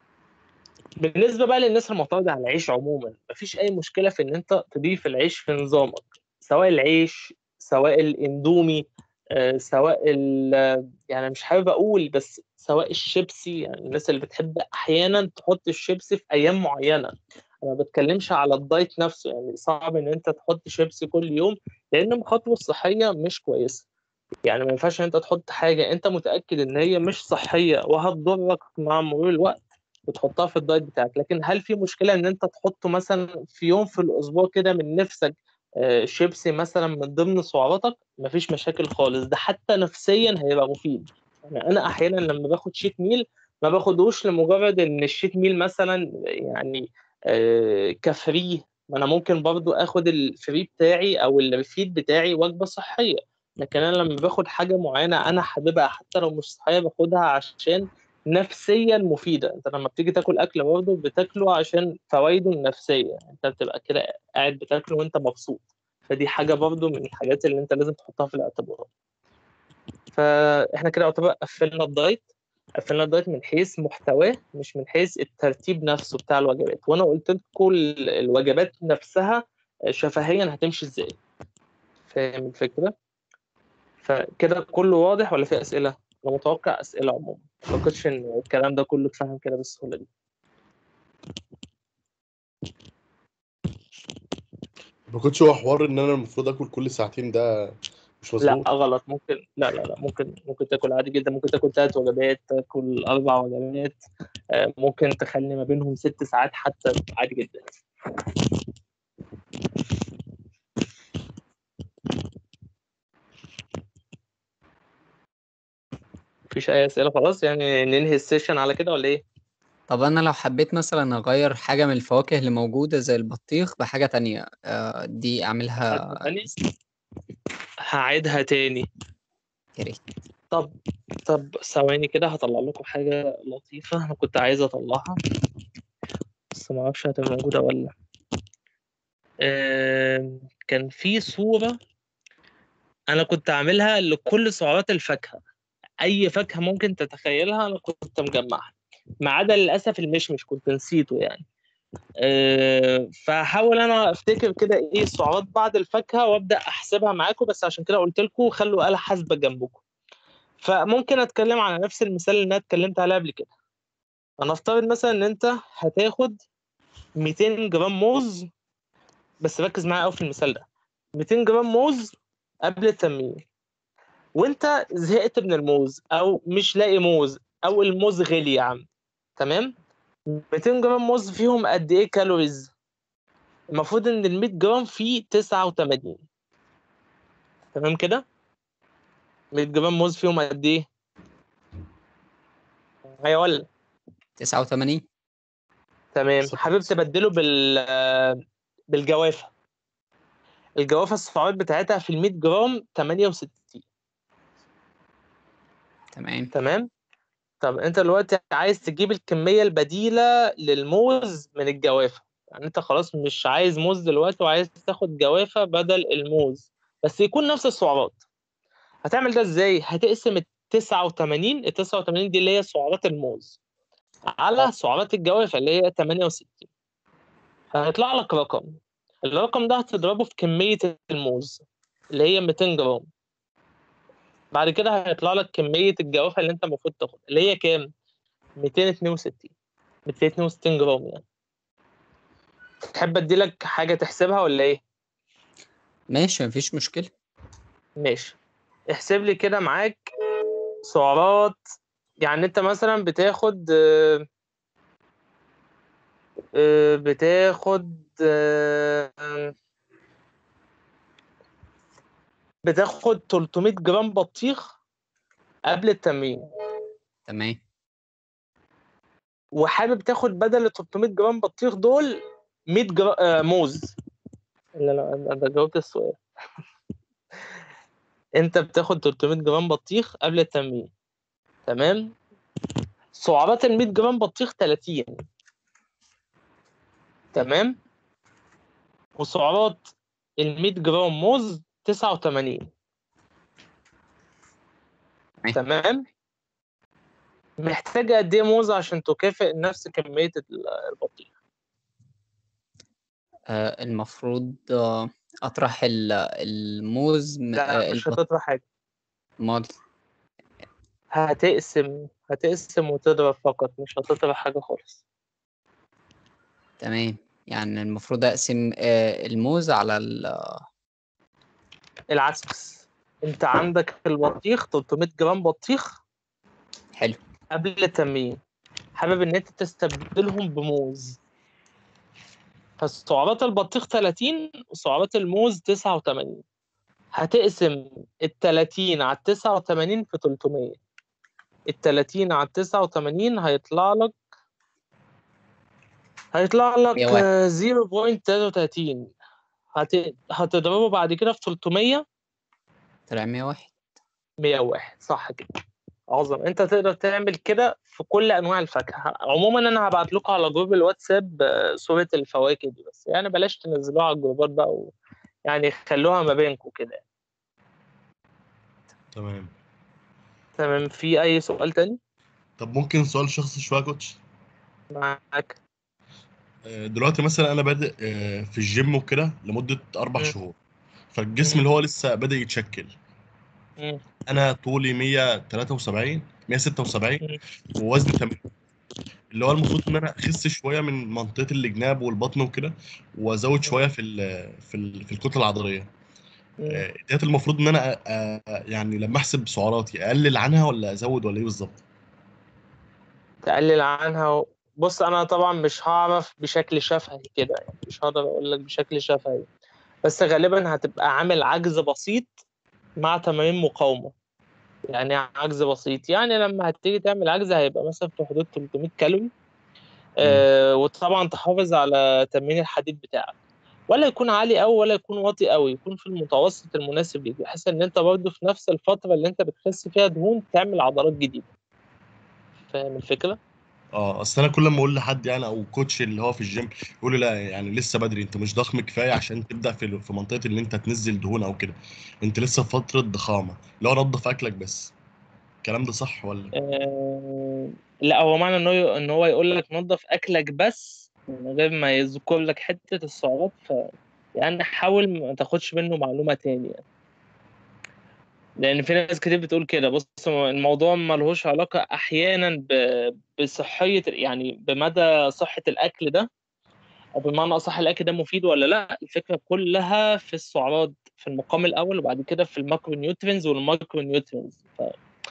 بالنسبة بقى للناس المعترضة على العيش عموما مفيش أي مشكلة في إن أنت تضيف العيش في نظامك سواء العيش سواء الاندومي آه، سواء ال يعني مش حابب أقول بس سواء الشيبسي يعني الناس اللي بتحب أحيانا تحط الشيبسي في أيام معينة أنا ما بتكلمش على الدايت نفسه يعني صعب إن أنت تحط شيبسي كل يوم لأن مخاطره الصحية مش كويسة يعني ما ينفعش إن أنت تحط حاجة أنت متأكد إن هي مش صحية وهتضرك مع مرور الوقت وتحطها في الدايت بتاعك لكن هل في مشكله ان انت تحطه مثلا في يوم في الاسبوع كده من نفسك آه، شيبسي مثلا من ضمن سعراتك مفيش مشاكل خالص ده حتى نفسيا هيبقى مفيد يعني انا احيانا لما باخد شيت ميل ما باخدوش لمجرد ان الشيت ميل مثلا يعني آه، كفري ما انا ممكن برضو اخد الفري بتاعي او الريفيد بتاعي وجبه صحيه لكن انا لما باخد حاجه معينه انا حاببها حتى لو مش صحيه باخدها عشان نفسيا مفيده انت لما بتيجي تاكل اكل برضه بتاكله عشان فوائده النفسيه انت بتبقى كده قاعد بتاكله وانت مبسوط فدي حاجه برضه من الحاجات اللي انت لازم تحطها في الاعتبار فاحنا كده يعتبر قفلنا الدايت قفلنا الدايت من حيث محتواه مش من حيث الترتيب نفسه بتاع الوجبات وانا قلت لكم ال- الوجبات نفسها شفهيا هتمشي ازاي فاهم الفكره فكده كله واضح ولا في اسئله انا متوقع اسئله عموما ما اعتقدش ان الكلام ده كله اتفهم كده بالسهوله دي ما كنتش هو حوار ان انا المفروض اكل كل ساعتين ده مش لا مظبوط غلط ممكن لا لا لا ممكن ممكن تاكل عادي جدا ممكن تاكل ثلاث وجبات تاكل اربع وجبات آه، ممكن تخلي ما بينهم ست ساعات حتى عادي جدا مفيش اي اسئله خلاص يعني ننهي السيشن على كده ولا ايه طب انا لو حبيت مثلا اغير حاجة من الفواكه اللي موجودة زي البطيخ بحاجة تانية آه، دي اعملها حد تاني هعيدها تاني يا ريت طب طب ثواني كده هطلع لكم حاجة لطيفة أنا كنت عايز أطلعها بس معرفش هتبقى موجودة ولا آم، كان في صورة أنا كنت عاملها لكل سعرات الفاكهة أي فاكهة ممكن تتخيلها أنا كنت مجمعها ما عدا للأسف المشمش كنت نسيته يعني آه، فهحاول انا افتكر كده ايه سعرات بعض الفاكهه وابدا احسبها معاكم بس عشان كده قلت لكم خلوا آلة حاسبه جنبكم فممكن اتكلم على نفس المثال اللي انا اتكلمت عليه قبل كده هنفترض مثلا ان انت هتاخد 200 جرام موز بس ركز معايا قوي في المثال ده 200 جرام موز قبل التمرين وانت زهقت من الموز او مش لاقي موز او الموز غلي يا عم تمام 200 جرام موز فيهم قد ايه كالوريز المفروض ان ال 100 جرام فيه 89 تمام كده 100 جرام موز فيهم قد ايه معايا ولا 89 تمام صح. حابب تبدله بال آه، بالجوافه الجوافه السعرات بتاعتها في ال 100 جرام 68 تمام تمام طب انت دلوقتي عايز تجيب الكميه البديله للموز من الجوافه يعني انت خلاص مش عايز موز دلوقتي وعايز تاخد جوافه بدل الموز بس يكون نفس السعرات هتعمل ده ازاي هتقسم ال 89 ال 89 دي اللي هي سعرات الموز على سعرات الجوافه اللي هي 68 هيطلع لك رقم الرقم ده هتضربه في كميه الموز اللي هي 200 جرام بعد كده هيطلع لك كميه الجوافه اللي انت المفروض تاخدها اللي هي كام 262 262 جرام يعني تحب ادي لك حاجه تحسبها ولا ايه ماشي مفيش مشكلة ماشي احسب لي كده معاك سعرات يعني انت مثلا بتاخد آه، آه، بتاخد آه، بتاخد 300 جرام بطيخ قبل التمرين تمام وحابب تاخد بدل ال 300 جرام بطيخ دول 100 جرام آه موز لا لا انا أنا جاوبت السؤال انت بتاخد 300 جرام بطيخ قبل التمرين تمام سعرات ال 100 جرام بطيخ 30 تمام وسعرات ال 100 جرام موز 89 تمام. تمام محتاج قد ايه موز عشان تكافئ نفس كمية ال- البطيخ آه المفروض آه أطرح ال- الموز م- لا آه مش البط- هتطرح حاجة مال هتقسم هتقسم وتضرب فقط مش هتطرح حاجة خالص تمام يعني المفروض أقسم آه الموز على ال العكس انت عندك البطيخ 300 جرام بطيخ حلو قبل التمرين حابب ان انت تستبدلهم بموز فسعرات البطيخ 30 وسعرات الموز 89 هتقسم ال 30 على ال 89 في 300 ال 30 على ال 89 هيطلع لك هيطلع لك 101. آه، 0.33 هت... هتضربه بعد كده في 300 طلع 101 101 صح كده عظم انت تقدر تعمل كده في كل انواع الفاكهه عموما انا هبعت لكم على جروب الواتساب آه، صوره الفواكه دي بس يعني بلاش تنزلوها على الجروبات بقى و... يعني خلوها ما بينكم كده تمام تمام في اي سؤال تاني طب ممكن سؤال شخصي شويه يا كوتش معاك آه، دلوقتي مثلا انا بادئ آه، في الجيم وكده لمده اربع مم. شهور فالجسم مم. اللي هو لسه بادئ يتشكل مم. انا طولي 173 176 مم. ووزني 80 اللي هو المفروض ان انا اخس شويه من منطقه الجناب والبطن وكده وازود شويه في ال في ال في الكتله العضليه مم. آه، ديت المفروض ان انا أ- أ- يعني لما احسب سعراتي اقلل عنها ولا ازود ولا ايه بالظبط تقلل عنها و... بص انا طبعا مش هعرف بشكل شفهي كده يعني مش هقدر اقول لك بشكل شفهي بس غالبا هتبقى عامل عجز بسيط مع تمارين مقاومة يعني إيه عجز بسيط يعني لما هتيجي تعمل عجز هيبقى مثلا في حدود 300 كالوري آه وطبعا تحافظ على تمرين الحديد بتاعك ولا يكون عالي قوي ولا يكون واطي قوي يكون في المتوسط المناسب ليك بحيث ان انت برضه في نفس الفترة اللي انت بتخس فيها دهون تعمل عضلات جديدة فاهم الفكرة؟ اه اصل انا كل ما اقول لحد يعني او كوتش اللي هو في الجيم يقول لي لا يعني لسه بدري انت مش ضخم كفايه عشان تبدا في في منطقه اللي انت تنزل دهون او كده انت لسه في فتره ضخامه اللي هو نظف اكلك بس الكلام ده صح ولا آه لا هو معنى انه ي- ان هو يقول لك نظف اكلك بس من غير ما يذكر لك حتة السعرات ف يعني حاول ما تاخدش منه معلومة تاني يعني. لان في ناس كتير بتقول كده بص الموضوع ملهوش علاقة احيانا ب- بصحية يعني بمدى صحة الاكل ده او بمعنى اصح الاكل ده مفيد ولا لا الفكرة كلها في السعرات في المقام الاول وبعد كده في الماكرو نيوترينز والمايكرو نيوترينز ف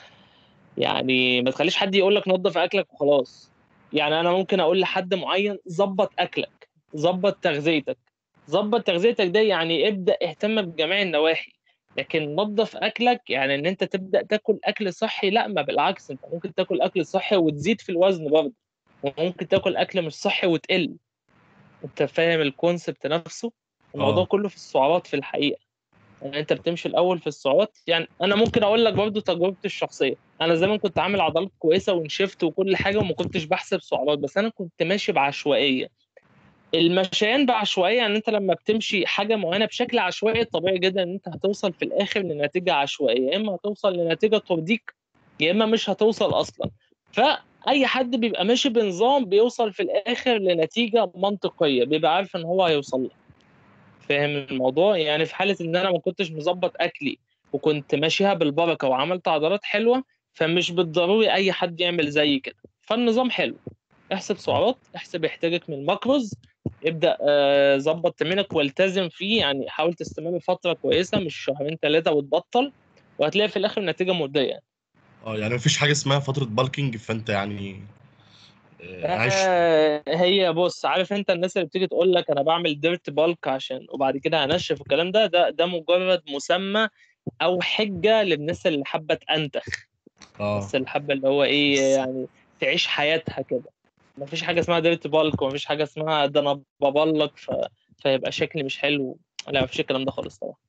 يعني ما تخليش حد يقول لك نظف اكلك وخلاص يعني انا ممكن اقول لحد معين ظبط اكلك ظبط تغذيتك ظبط تغذيتك ده يعني ابدا اهتم بجميع النواحي لكن نظف اكلك يعني ان انت تبدا تاكل اكل صحي لا ما بالعكس انت ممكن تاكل اكل صحي وتزيد في الوزن برضه وممكن تاكل اكل مش صحي وتقل انت فاهم الكونسبت نفسه الموضوع اه كله في السعرات في الحقيقه يعني انت بتمشي الاول في السعرات يعني انا ممكن اقول لك برضه تجربتي الشخصيه انا زمان كنت عامل عضلات كويسه ونشفت وكل حاجه وما كنتش بحسب سعرات بس انا كنت ماشي بعشوائيه المشيان بعشوائيه يعني انت لما بتمشي حاجه معينه بشكل عشوائي طبيعي جدا ان انت هتوصل في الاخر لنتيجه عشوائيه يا اما هتوصل لنتيجه ترضيك يا اما مش هتوصل اصلا فاي حد بيبقى ماشي بنظام بيوصل في الاخر لنتيجه منطقيه بيبقى عارف ان هو هيوصل لها فاهم الموضوع يعني في حاله ان انا ما كنتش مظبط اكلي وكنت ماشيها بالبركه وعملت عضلات حلوه فمش بالضروري اي حد يعمل زي كده فالنظام حلو احسب سعرات احسب احتياجك من الماكروز ابدا آه، ظبط تمرينك والتزم فيه يعني حاول تستمر فتره كويسه مش شهرين ثلاثه وتبطل وهتلاقي في الاخر نتيجه مرضيه يعني. اه يعني مفيش حاجه اسمها فتره بالكينج فانت يعني آه، عايش آه، هي بص عارف انت الناس اللي بتيجي تقول لك انا بعمل ديرت بالك عشان وبعد كده هنشف والكلام ده ده ده مجرد مسمى او حجه للناس اللي حابه تنتخ اه بس اللي حابه اللي هو ايه يعني تعيش حياتها كده مفيش حاجه اسمها ديرت بالك ومفيش حاجه اسمها ده انا ببلك ف... فيبقى شكلي مش حلو لا مفيش الكلام ده خالص طبعا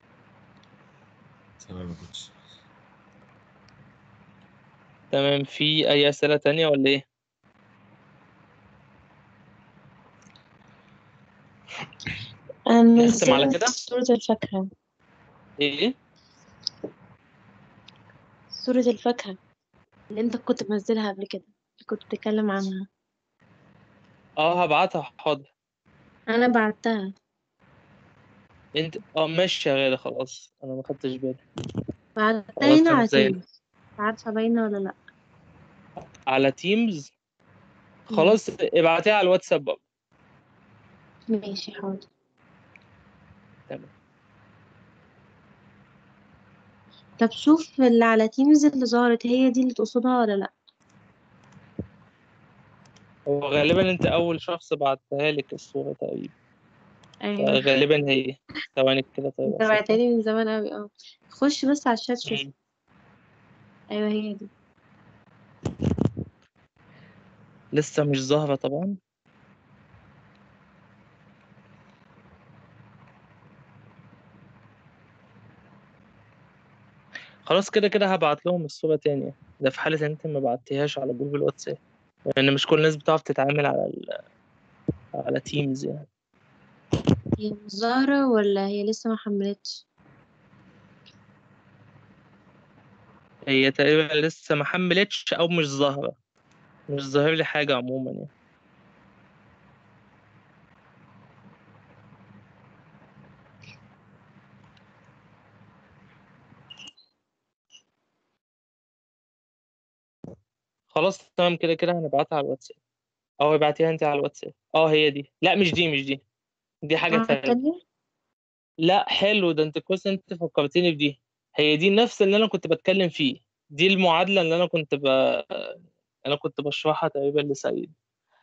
تمام يا كوتش تمام في اي اسئله تانية ولا ايه أنا نختم على منزلة كده صورة الفاكهة ايه صورة الفاكهة اللي انت كنت منزلها قبل كده اللي كنت بتتكلم عنها اه هبعتها حاضر انا بعتها انت اه ماشي شغاله خلاص انا ما خدتش بالي بعتها خلاص هنا تمام على زي تيمز عارفة باينة ولا لأ على تيمز مم. خلاص ابعتيها على الواتساب بقى ماشي حاضر تمام طب شوف اللي على تيمز اللي ظهرت هي دي اللي تقصدها ولا لأ هو غالبا انت اول شخص بعتها لك الصورة تقريبا ايوه غالبا هي ثواني كده طيب انت أشوفها. بعتلي من زمان اوي اه خش بس على الشات شوف مم. ايوه هي دي لسه مش ظاهرة طبعا خلاص كده كده هبعت لهم الصورة تاني ده في حالة انت ما بعتيهاش على جروب الواتساب لان مش كل الناس بتعرف تتعامل على ال... على تيمز يعني هي مش ظاهرة ولا هي لسه ما حملتش هي تقريبا لسه ما حملتش او مش ظاهرة مش ظاهر لي حاجة عموما يعني خلاص تمام كده كده هنبعتها على الواتساب او ابعتيها انت على الواتساب اه هي دي لا مش دي مش دي دي حاجة اه تانية التانية لا حلو ده انت كويس انت فكرتني بدي هي دي نفس اللي انا كنت بتكلم فيه دي المعادلة اللي انا كنت ب... انا كنت بشرحها تقريبا لسعيد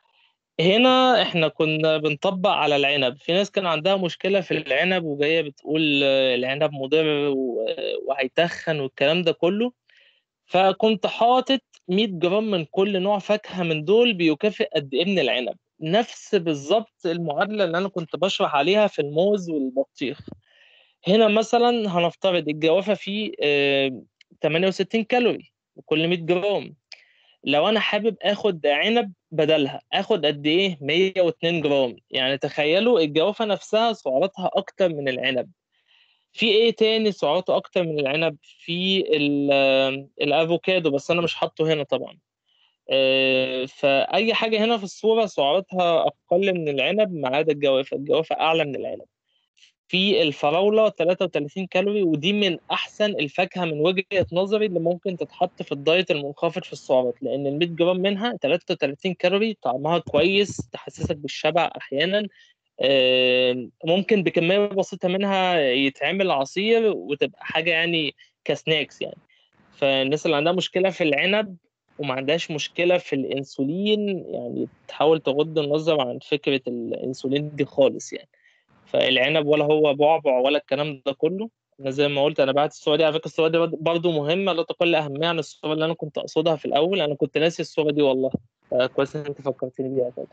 هنا احنا كنا بنطبق على العنب في ناس كان عندها مشكلة في العنب وجاية بتقول آه، العنب مضر و- وهيتخن والكلام ده كله فكنت حاطط 100 جرام من كل نوع فاكهة من دول بيكافئ قد ايه من العنب نفس بالظبط المعادلة اللي انا كنت بشرح عليها في الموز والبطيخ هنا مثلا هنفترض الجوافة فيه آه، 68 كالوري وكل 100 جرام لو انا حابب اخد عنب بدلها اخد قد ايه 102 جرام يعني تخيلوا الجوافة نفسها سعراتها اكتر من العنب في ايه تاني سعراته اكتر من العنب في ال- آه، الافوكادو بس انا مش حاطه هنا طبعا آه، فاي حاجه هنا في الصوره سعراتها اقل من العنب ما عدا الجوافه الجوافه اعلى من العنب في الفراولة 33 كالوري ودي من أحسن الفاكهة من وجهة نظري اللي ممكن تتحط في الدايت المنخفض في السعرات لأن ال 100 جرام منها 33 كالوري طعمها كويس تحسسك بالشبع أحيانا آه، ممكن بكمية بسيطة منها يتعمل عصير وتبقى حاجة يعني كسناكس يعني فالناس اللي عندها مشكلة في العنب وما عندهاش مشكلة في الأنسولين يعني تحاول تغض النظر عن فكرة الأنسولين دي خالص يعني فالعنب ولا هو بعبع ولا الكلام ده كله انا زي ما قلت انا بعت الصوره دي على فكره الصوره دي برضه مهمه لا تقل اهميه عن الصوره اللي انا كنت اقصدها في الاول انا كنت ناسي الصوره دي والله كويس ان انت فكرتني بيها كده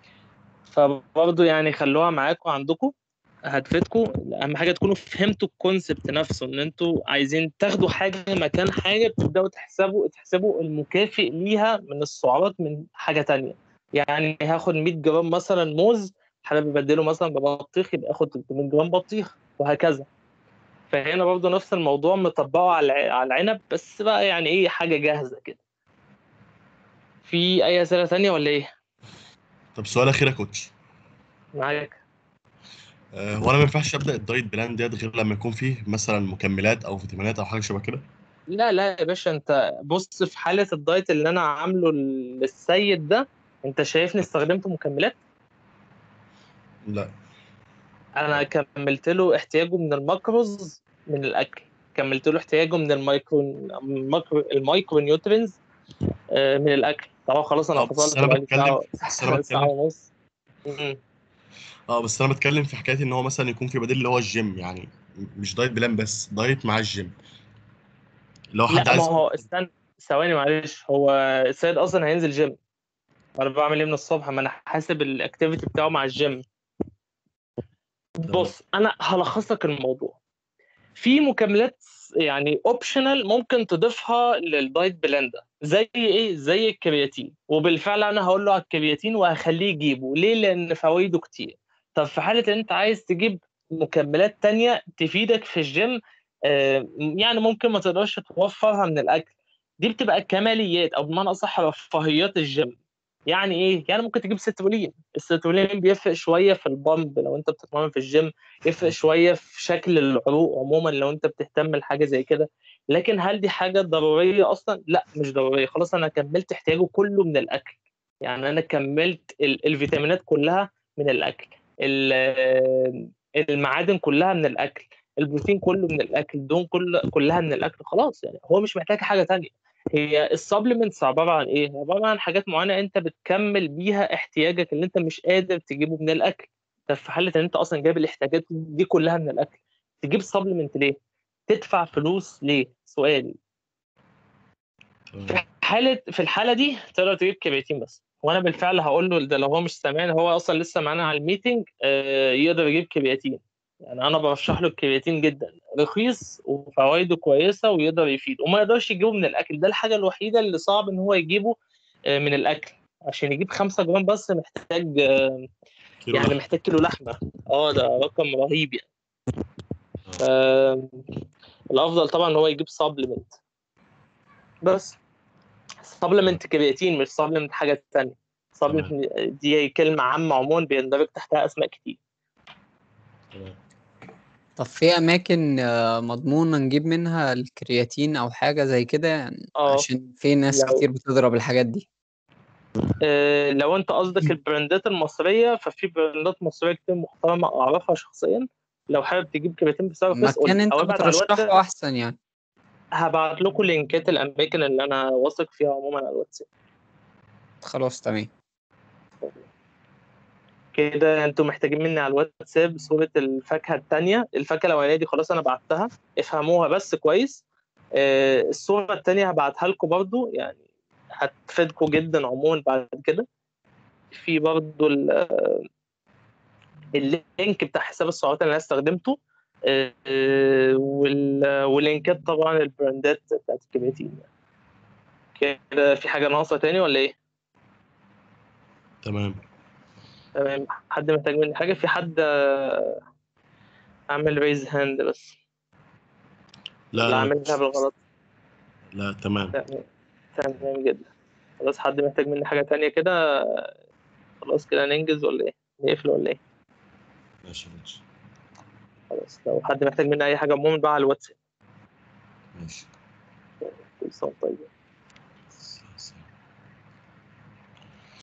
فبرضه يعني خلوها معاكم عندكم هتفيدكم اهم حاجه تكونوا فهمتوا الكونسبت نفسه ان انتوا عايزين تاخدوا حاجه مكان حاجه بتبداوا تحسبوا تحسبوا المكافئ ليها من السعرات من حاجه تانية يعني هاخد 100 جرام مثلا موز حابب ابدله مثلا ببطيخ يبقى اخد 300 جرام بطيخ وهكذا فهنا برضه نفس الموضوع مطبقه على على العنب بس بقى يعني ايه حاجه جاهزه كده في اي اسئله ثانيه ولا ايه طب سؤال اخير يا كوتش معاك آه، هو انا ما ينفعش ابدا الدايت بلان ديت غير لما يكون فيه مثلا مكملات او فيتامينات او حاجه شبه كده لا لا يا باشا انت بص في حالة الدايت اللي انا عامله للسيد ده انت شايفني استخدمت مكملات لا انا كملت له احتياجه من الماكروز من الاكل كملت له احتياجه من المايكرو المايكرو, المايكرو نيوترينز آه، من الاكل طبعا خلاص انا اه بس فصلت انا بقالي بتكلم ساعة بس انا ساعة بتكلم ونص مم. اه بس انا بتكلم في حكايه ان هو مثلا يكون في بديل اللي هو الجيم يعني مش دايت بلان بس دايت مع الجيم لو حد لا ما عايز هو استنى ثواني معلش هو السيد اصلا هينزل جيم انا بعمل ايه من الصبح ما انا حاسب الاكتيفيتي بتاعه مع الجيم تمام بص انا هلخص لك الموضوع في مكملات يعني اوبشنال ممكن تضيفها للدايت بلان ده زي ايه زي الكرياتين وبالفعل انا هقول له على الكرياتين وهخليه يجيبه ليه لان فوائده كتير طب في حاله ان انت عايز تجيب مكملات تانية تفيدك في الجيم آه، يعني ممكن ما تقدرش توفرها من الاكل دي بتبقى كماليات او بمعنى اصح رفاهيات الجيم يعني ايه يعني ممكن تجيب سترولين السترولين بيفرق شويه في البامب لو انت بتتمرن في الجيم يفرق شويه في شكل العروق عموما لو انت بتهتم لحاجه زي كده لكن هل دي حاجه ضروريه اصلا لا مش ضروريه خلاص انا كملت احتياجه كله من الاكل يعني انا كملت ال- الفيتامينات كلها من الاكل ال- المعادن كلها من الاكل البروتين كله من الاكل الدهون كل كلها من الاكل خلاص يعني هو مش محتاج حاجه تانية هي السبلمنتس عباره عن ايه عباره عن حاجات معينه انت بتكمل بيها احتياجك اللي انت مش قادر تجيبه من الاكل طب في حاله ان انت اصلا جايب الاحتياجات دي كلها من الاكل تجيب سبلمنت ليه تدفع فلوس ليه سؤال تمام في حاله في الحاله دي تقدر تجيب كرياتين بس وانا بالفعل هقول له ده لو هو مش سامعني هو اصلا لسه معانا على الميتنج آه، يقدر يجيب كرياتين يعني انا برشح له الكرياتين جدا رخيص وفوائده كويسه ويقدر يفيد وما يقدرش يجيبه من الاكل ده الحاجه الوحيده اللي صعب ان هو يجيبه آه، من الاكل عشان يجيب 5 جرام بس محتاج آه، كيلو يعني لحم محتاج كيلو لحمه اه ده رقم رهيب يعني اه آه، الافضل طبعا ان هو يجيب سبلمنت بس سبلمنت كرياتين مش سبلمنت حاجه تانية تمام سبلمنت دي كلمه عامه عموما بيندرج تحتها اسماء كتير تمام طب في أماكن آه، مضمونة نجيب منها الكرياتين أو حاجة زي كده يعني اه عشان في ناس لو كتير بتضرب الحاجات دي آه، لو انت قصدك البراندات المصريه ففي براندات مصريه كتير محترمه اعرفها شخصيا لو حابب تجيب كرياتين بسعر رخيص قول مكان لي أنت او ابعت على بترشحه الواتس أحسن يعني هبعت لكم لينكات الاماكن اللي انا واثق فيها عموما على الواتساب خلاص تمام كده انتوا محتاجين مني على الواتساب صورة الفاكهة التانية الفاكهة الأولانية دي خلاص أنا بعتها افهموها بس كويس آه، الصورة التانية هبعتها لكم برضو يعني هتفيدكم جدا عموما بعد كده في برضو ال- اللينك بتاع حساب السعرات اللي أنا استخدمته آه، آه، وال- واللينكات طبعا البراندات بتاعت الكرياتين كده في حاجة ناقصة تاني ولا إيه؟ تمام تمام حد محتاج مني حاجة في حد آه، عامل ريز هاند بس لا اللي لا عاملها بالغلط لا تمام تمام تمام جدا خلاص حد محتاج مني حاجة تانية كده خلاص كده ننجز ولا ايه نقفل ولا ايه ماشي ماشي خلاص لو حد محتاج مني اي حاجة عموما بقى على الواتساب ماشي كل سنة وأنت طيب